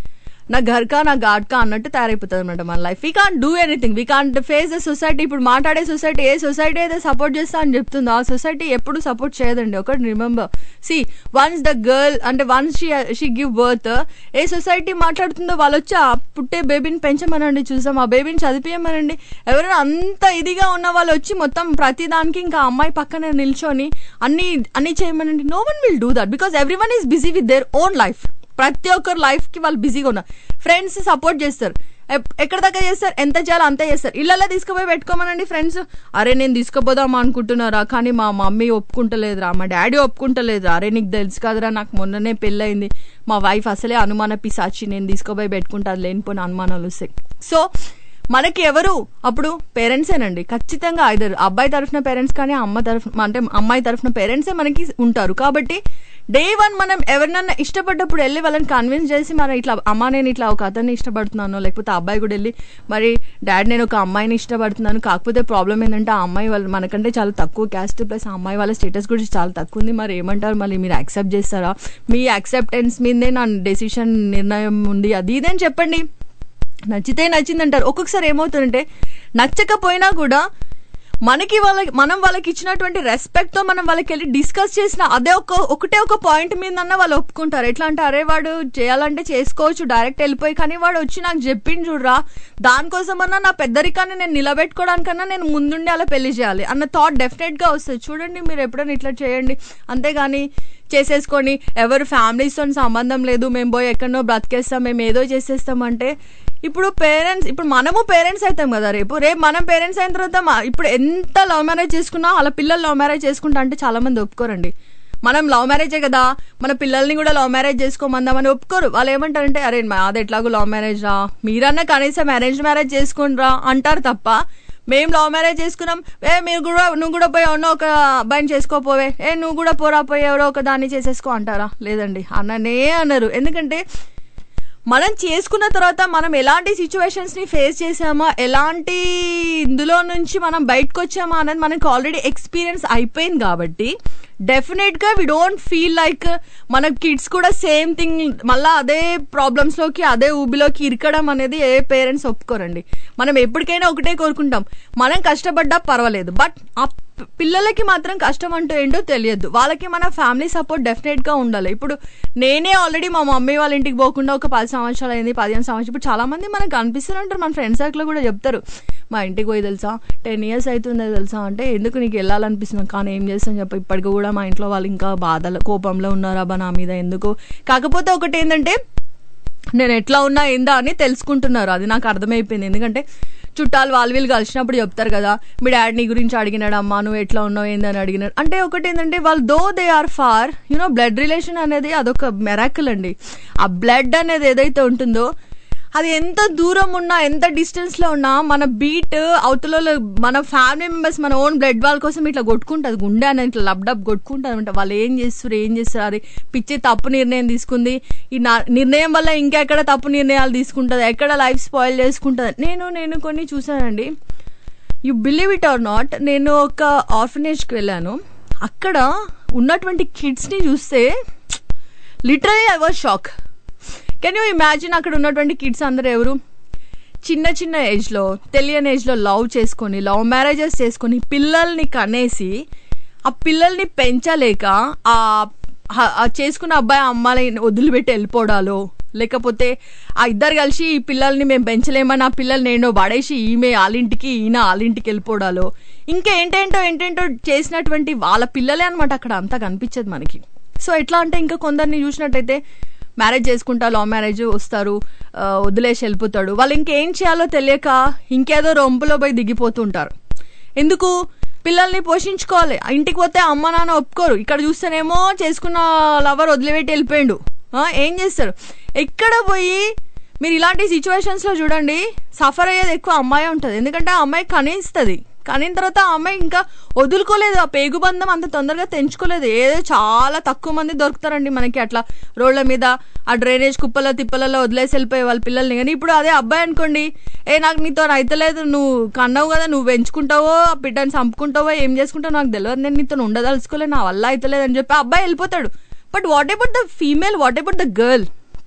[SPEAKER 2] నా ఘర్కా నా ఘాట్కా అన్నట్టు తయారైపోతుంది అనమాట మన life we can't do anything we can't face the society ఇప్పుడు మాట్లాడే సొసైటీ ఏ సొసైటీ అయితే సపోర్ట్ చేస్తా అని చెప్తుందో ఆ సొసైటీ ఎప్పుడు సపోర్ట్ చేయదండి ఒకటి remember see once the girl అంటే once she she give birth ఏ సొసైటీ మాట్లాడుతుందో వాళ్ళు వచ్చి ఆ పుట్టే బేబీని పెంచమనండి చూసాం ఆ బేబీని చదివియమనండి ఎవరైనా అంత ఇదిగా ఉన్న వాళ్ళు వచ్చి మొత్తం ప్రతి దానికి ఇంకా అమ్మాయి పక్కన నిల్చొని అన్ని అన్ని చేయమనండి no one will do that because every one is busy with their own life ప్రతి ఒక్కరు లైఫ్ కి వాళ్ళు బిజీగా ఉన్నారు ఫ్రెండ్స్ సపోర్ట్ చేస్తారు ఎప్- ఎక్కడ దాకా చేస్తారు ఎంత చేయాలో అంతే చేస్తారు ఇళ్ళల్లో తీసుకుపోయి పెట్టుకోమనండి ఫ్రెండ్స్ అరే నేను తీసుకుపోదాం అనుకుంటున్నారా కానీ మా మమ్మీ ఒప్పుకుంటలేదురా మా డాడీ ఒప్పుకుంటలేదురా అరే నీకు తెలుసు కదరా నాకు మొన్ననే పెళ్ళయింది మా వైఫ్ అసలే అనుమాన పిసాచి నేను తీసుకుపోయి పెట్టుకుంటా అది లేనిపోయిన అనుమానాలు వస్తాయి సో మనకి ఎవరు అప్పుడు పేరెంట్సేనండి ఖచ్చితంగా ఐదరు అబ్బాయి తరఫున పేరెంట్స్ కానీ అమ్మ తరఫున అంటే అమ్మాయి తరఫున పేరెంట్సే మనకి ఉంటారు కాబట్టి డే వన్ మనం ఎవరినన్నా ఇష్టపడ్డప్పుడు వెళ్ళి వాళ్ళని కన్విన్స్ చేసి మనం ఇట్లా అమ్మ నేను ఇట్లా ఒక అతన్ని ఇష్టపడుతున్నాను లేకపోతే ఆ అబ్బాయి కూడా వెళ్ళి మరి డాడీ నేను ఒక అమ్మాయిని ఇష్టపడుతున్నాను కాకపోతే ప్రాబ్లం ఏంటంటే ఆ అమ్మాయి వాళ్ళు మనకంటే చాలా తక్కువ క్యాస్ట్ ప్లస్ ఆ అమ్మాయి వాళ్ళ స్టేటస్ గురించి చాలా తక్కువ ఉంది మరి ఏమంటారు మళ్ళీ మీరు యాక్సెప్ట్ చేస్తారా మీ యాక్సెప్టెన్స్ మీదే నా డెసిషన్ నిర్ణయం ఉంది అది ఇదని చెప్పండి నచ్చితే నచ్చింది అంటారు ఒక్కొక్కసారి ఏమవుతుందంటే నచ్చకపోయినా కూడా మనకి వాళ్ళకి మనం వాళ్ళకి ఇచ్చినటువంటి రెస్పెక్ట్ తో మనం వాళ్ళకి వెళ్ళి డిస్కస్ చేసిన అదే ఒక ఒకటే ఒక పాయింట్ మీద వాళ్ళు ఒప్పుకుంటారు ఎట్లా అంటే అరే వాడు చేయాలంటే చేసుకోవచ్చు డైరెక్ట్ వెళ్ళిపోయి కానీ వాడు వచ్చి నాకు చెప్పింది చూడరా దానికోసమన్నా నా పెద్దరికాన్ని నేను నిలబెట్టుకోవడానికన్నా నేను ముందుండి అలా పెళ్లి చేయాలి అన్న థాట్ డెఫినెట్ గా వస్తుంది చూడండి మీరు ఎప్పుడైనా ఇట్లా చేయండి అంతేగాని చేసేసుకొని ఎవరు ఫ్యామిలీస్తో సంబంధం లేదు మేము పోయి ఎక్కడనో బ్రతికేస్తాం మేము ఏదో చేసేస్తాం అంటే ఇప్పుడు పేరెంట్స్ ఇప్పుడు మనము పేరెంట్స్ అవుతాం కదా రేపు రేపు మనం పేరెంట్స్ అయిన తర్వాత మా- ఇప్పుడు ఎంత లవ్ మ్యారేజ్ చేసుకున్నా వాళ్ళ పిల్లలు లవ్ మ్యారేజ్ చేసుకుంటా అంటే చాలా మంది ఒప్పుకోరండి మనం లవ్ మ్యారేజే కదా మన పిల్లల్ని కూడా లవ్ మ్యారేజ్ చేసుకోమందామని ఒప్పుకోరు వాళ్ళు ఏమంటారంటే అరే మాది ఎట్లాగో లవ్ మ్యారేజ్ రా మీరన్నా కనీసం అరేంజ్ మ్యారేజ్ చేసుకునిరా అంటారు తప్ప మేము లవ్ మ్యారేజ్ చేసుకున్నాం ఏ మీరు కూడా నువ్వు కూడా పోయి ఎవరినో ఒక అబ్బాయిని చేసుకోపోవే ఏ నువ్వు కూడా పోరా పోయి ఎవరో ఒక దాన్ని చేసేసుకో అంటారా లేదండి అన్ననే అన్నారు ఎందుకంటే మనం చేసుకున్న తర్వాత మనం ఎలాంటి సిచ్యువేషన్స్ ని ఫేస్ చేసామా ఎలాంటి ఇందులో నుంచి మనం బయటకు వచ్చామా అనేది మనకు ఆల్రెడీ ఎక్స్పీరియన్స్ అయిపోయింది కాబట్టి డెఫినెట్ గా వి డోంట్ ఫీల్ లైక్ మన కిడ్స్ కూడా సేమ్ థింగ్ మళ్ళీ అదే ప్రాబ్లమ్స్ లోకి అదే ఊబిలోకి ఇరకడం అనేది ఏ పేరెంట్స్ ఒప్పుకోరండి మనం ఎప్పటికైనా ఒకటే కోరుకుంటాం మనం కష్టపడ్డా పర్వాలేదు బట్ ఆ పి- పిల్లలకి మాత్రం కష్టం అంటూ ఏంటో తెలియదు వాళ్ళకి మన ఫ్యామిలీ సపోర్ట్ డెఫినెట్ గా ఉండాలి ఇప్పుడు నేనే ఆల్రెడీ మా మమ్మీ వాళ్ళ ఇంటికి పోకుండా ఒక పది సంవత్సరాలు అయింది పదిహేను సంవత్సరాలు ఇప్పుడు చాలా మంది మనకు కనిపిస్తుంటారు మన ఫ్రెండ్ సర్కిల్ కూడా చెప్తారు మా ఇంటికి పోయి తెలుసా టెన్ ఇయర్స్ అవుతుంది తెలుసా అంటే ఎందుకు నీకు వెళ్ళాలనిపిస్తుంది కానీ ఏం చేస్తాను చెప్ప ఇప్పటికి కూడా మా ఇంట్లో వాళ్ళు ఇంకా బాధల కోపంలో ఉన్నారా బా నా మీద ఎందుకు కాకపోతే ఒకటి ఏంటంటే నేను ఎట్లా ఉన్నా ఏందా అని తెలుసుకుంటున్నారు అది నాకు అర్థమైపోయింది ఎందుకంటే చుట్టాలు వాళ్ళు వీళ్ళు కలిసినప్పుడు చెప్తారు కదా మీ డాడీ నీ గురించి అడిగినాడు అమ్మా నువ్వు ఎట్లా ఉన్నావు ఏందని అడిగినాడు అంటే ఒకటి ఏంటంటే వాళ్ళు though they are far you know blood relation అనేది అదొక మెరాకిల్ అండి ఆ బ్లడ్ అనేది ఏదైతే ఉంటుందో అది ఎంత దూరం ఉన్నా ఎంత డిస్టెన్స్ లో ఉన్నా మన బీట్ అవతల మన ఫ్యామిలీ మెంబర్స్ మన ఓన్ బ్లడ్ వాళ్ళ కోసం ఇట్లా కొట్టుకుంటుంది గుండె అని ఇట్లా లబ్ డబ్ కొట్టుకుంటుంది అనమాట వాళ్ళు ఏం చేస్తారు ఏం చేస్తారు అది పిచ్చి తప్పు నిర్ణయం తీసుకుంది ఈ నా- నిర్ణయం వల్ల ఇంకెక్కడ తప్పు నిర్ణయాలు తీసుకుంటుంది ఎక్కడ లైఫ్ స్పాయిల్ చేసుకుంటుంది నేను నేను కొన్ని చూసానండి you believe it or not నేను ఒక ఆర్ఫనేజ్కి వెళ్ళాను అక్కడ ఉన్నటువంటి కిడ్స్ని చూస్తే literally I was shock can you imagine అక్కడ ఉన్నటువంటి కిడ్స్ అందరూ ఎవరు చిన్న చిన్న ఏజ్లో తెలియని ఏజ్లో లవ్ చేసుకొని లవ్ మ్యారేజెస్ చేసుకొని పిల్లల్ని కనేసి ఆ పిల్లల్ని పెంచలేక ఆ ఆ- ఆ చేసుకున్న అబ్బాయి అమ్మాయిని వదిలిపెట్టి వెళ్ళిపోవడాలు లేకపోతే ఆ ఇద్దరు కలిసి ఈ పిల్లల్ని మేము పెంచలేమని ఆ పిల్లల్ని నేను పడేసి ఈమె వాళ్ళింటికి ఈయన వాళ్ళింటికి వెళ్ళిపోవడాలు ఇంకా ఏంటేంటో ఏంటేంటో చేసినటువంటి వాళ్ళ పిల్లలే అనమాట అక్కడ అంతా కనిపించదు మనకి సో ఎట్లా అంటే ఇంకా కొందరిని చూసినట్టయితే మ్యారేజ్ చేసుకుంటా లవ్ మ్యారేజ్ వస్తారు ఆ, వదిలేసి వెళ్ళిపోతాడు వాళ్ళు ఇంకేం చేయాలో తెలియక ఇంకేదో రొంపులో పోయి దిగిపోతుంటారు ఎందుకు పిల్లల్ని పోషించుకోవాలి ఇంటికి పోతే అమ్మ నాన్న ఒప్పుకోరు ఇక్కడ చూస్తేనేమో చేసుకున్న లవర్ వదిలిపెట్టి వెళ్ళిపోయిండు ఆ, ఏం చేస్తారు ఎక్కడ పోయి మీరు ఇలాంటి సిచ్యువేషన్స్ లో చూడండి సఫర్ అయ్యేది ఎక్కువ అమ్మాయి ఉంటుంది ఎందుకంటే ఆ అమ్మాయి కనిస్తుంది కనిన తర్వాత ఆ అమ్మాయి ఇంకా వదులుకోలేదు ఆ పేగుబంధం అంత తొందరగా తెంచుకోలేదు ఏదో చాలా తక్కువ మంది దొరుకుతారండి మనకి అట్లా రోడ్ల మీద ఆ డ్రైనేజ్ కుప్పల తిప్పలలో వదిలేసి వెళ్ళిపోయే వాళ్ళ పిల్లల్ని కానీ ఇప్పుడు అదే అబ్బాయి అనుకోండి ఏ నాకు నీతో అయితలేదు నువ్వు కన్నావు కదా నువ్వు పెంచుకుంటావో ఆ బిడ్డని చంపుకుంటావో ఏం చేసుకుంటావో నాకు తెలియదు నేను నీతో ఉండదలుచుకోలేదు నా వల్ల అయితలేదు అని చెప్పి ఆ అబ్బాయి వెళ్ళిపోతాడు but what about the female what about the girl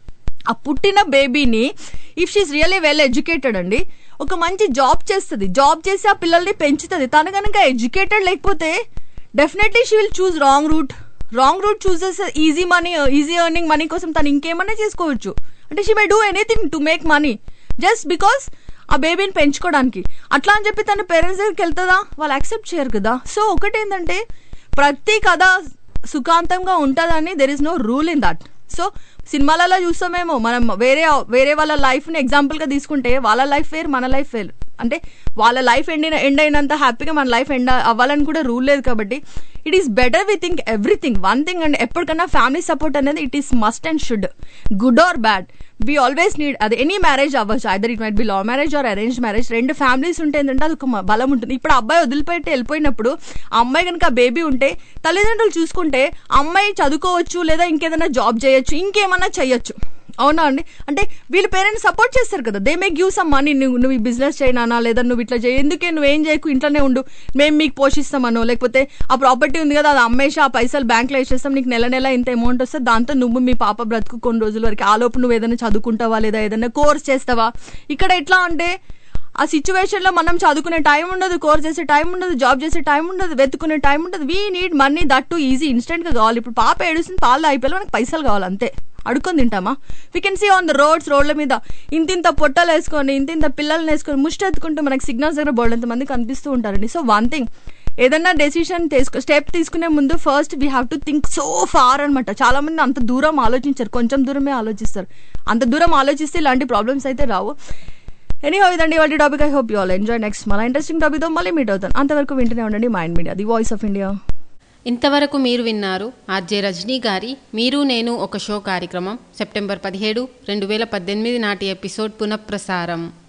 [SPEAKER 2] ఆ పుట్టిన బేబీని if she's really well educated అండి ఒక మంచి జాబ్ చేస్తుంది జాబ్ చేసి ఆ పిల్లల్ని పెంచుతుంది తను కనుక ఎడ్యుకేటెడ్ లేకపోతే definitely she will choose wrong route wrong route choose easy money easy earning money కోసం తను ఇంకేమన్నా చేసుకోవచ్చు అంటే she may do anything to make money just because ఆ బేబీని పెంచుకోవడానికి అట్లా అని చెప్పి తన పేరెంట్స్ దగ్గరికి వెళ్తుందా వాళ్ళు యాక్సెప్ట్ చేయరు కదా సో ఒకటి ఏంటంటే ప్రతి కథ సుఖాంతంగా ఉంటుందని there is no rule in that so సినిమాలలో చూస్తామేమో మనం వేరే వేరే వాళ్ళ లైఫ్ని ఎగ్జాంపుల్గా తీసుకుంటే వాళ్ళ లైఫ్ వేరు మన లైఫ్ వేరు అంటే వాళ్ళ లైఫ్ ఎండ్ ఎండ్ అయినంత హ్యాపీగా మన లైఫ్ ఎండ్ అవ్వాలని కూడా రూల్ లేదు కాబట్టి it is better we think everything one thing and ఎప్పటికన్నా ఫ్యామిలీ సపోర్ట్ అనేది it is must and should good or bad we always need అది ఎనీ మ్యారేజ్ అవ్వచ్చు either it might be love marriage or arrange marriage రెండు ఫ్యామిలీస్ ఉంటే ఏంటంటే అది ఒక మ- బలం ఉంటుంది ఇప్పుడు ఆ అబ్బాయి వదిలిపెట్టి వెళ్ళిపోయినప్పుడు ఆ అమ్మాయి కనుక బేబీ ఉంటే తల్లిదండ్రులు చూసుకుంటే ఆ అమ్మాయి చదువుకోవచ్చు లేదా ఇంకేదైనా జాబ్ చేయొచ్చు ఇంకేమన్నా చేయొచ్చు అవునా అండి అంటే వీళ్ళ పేరెంట్స్ సపోర్ట్ చేస్తారు కదా they make give some money నువ్వు నువ్వు ఈ బిజినెస్ చేయనా లేదా నువ్వు ఇట్లా చేయి ఎందుకే నువ్వేం చేయకు ఇంట్లోనే ఉండు మేము మీకు పోషిస్తామనో లేకపోతే ఆ ప్రాపర్టీ ఉంది కదా అది అమ్మేసి ఆ పైసలు బ్యాంక్లో వేసేస్తాం నీకు నెల నెల ఇంత అమౌంట్ వస్తే దాంతో నువ్వు మీ పాప బ్రతుకు కొన్ని రోజుల వరకు ఆ లోపు నువ్వు ఏదైనా చదువుకుంటావా లేదా ఏదైనా కోర్స్ చేస్తావా ఇక్కడ ఎట్లా అంటే ఆ సిచ్యువేషన్ లో మనం చదువుకునే టైం ఉండదు కోర్స్ చేసే టైం ఉండదు జాబ్ చేసే టైం ఉండదు వెతుకునే టైం ఉండదు we need money that to easy instant గా కావాలి ఇప్పుడు పాప ఏడుస్తుంది పాలు అయిపోయి మనకు పైసలు కావాలి అంతే అడుక్కొని తింటామా we can see on the roads రోడ్ల మీద ఇంత ఇంత పొట్టలు వేసుకొని ఇంత ఇంత పిల్లల్ని వేసుకొని ముష్టి ఎత్తుకుంటూ మనకి సిగ్నల్స్ దగ్గర బోల్డంత మంది కనిపిస్తూ ఉంటారండి సో వన్ థింగ్ ఏదన్నా డెసిషన్ తీసుకో స్టెప్ తీసుకునే ముందు first we have to think so far అనమాట చాలా మంది అంత దూరం ఆలోచించారు కొంచెం దూరమే ఆలోచిస్తారు అంత దూరం ఆలోచిస్తే ఇలాంటి ప్రాబ్లమ్స్ అయితే రావు ఎనీ హో ఇదండి వాళ్ళ topic I hope you all enjoy next మళ్ళీ ఇంట్రెస్టింగ్ టాపిక్తో మళ్ళీ మీట్ అవుతాను అంతవరకు వింటూనే ఉండండి mind media the voice of India
[SPEAKER 1] ఇంతవరకు మీరు విన్నారు ఆర్జే రజనీ గారి మీరు నేను ఒక షో కార్యక్రమం సెప్టెంబర్ పదిహేడు రెండు వేల పద్దెనిమిది నాటి ఎపిసోడ్ పునఃప్రసారం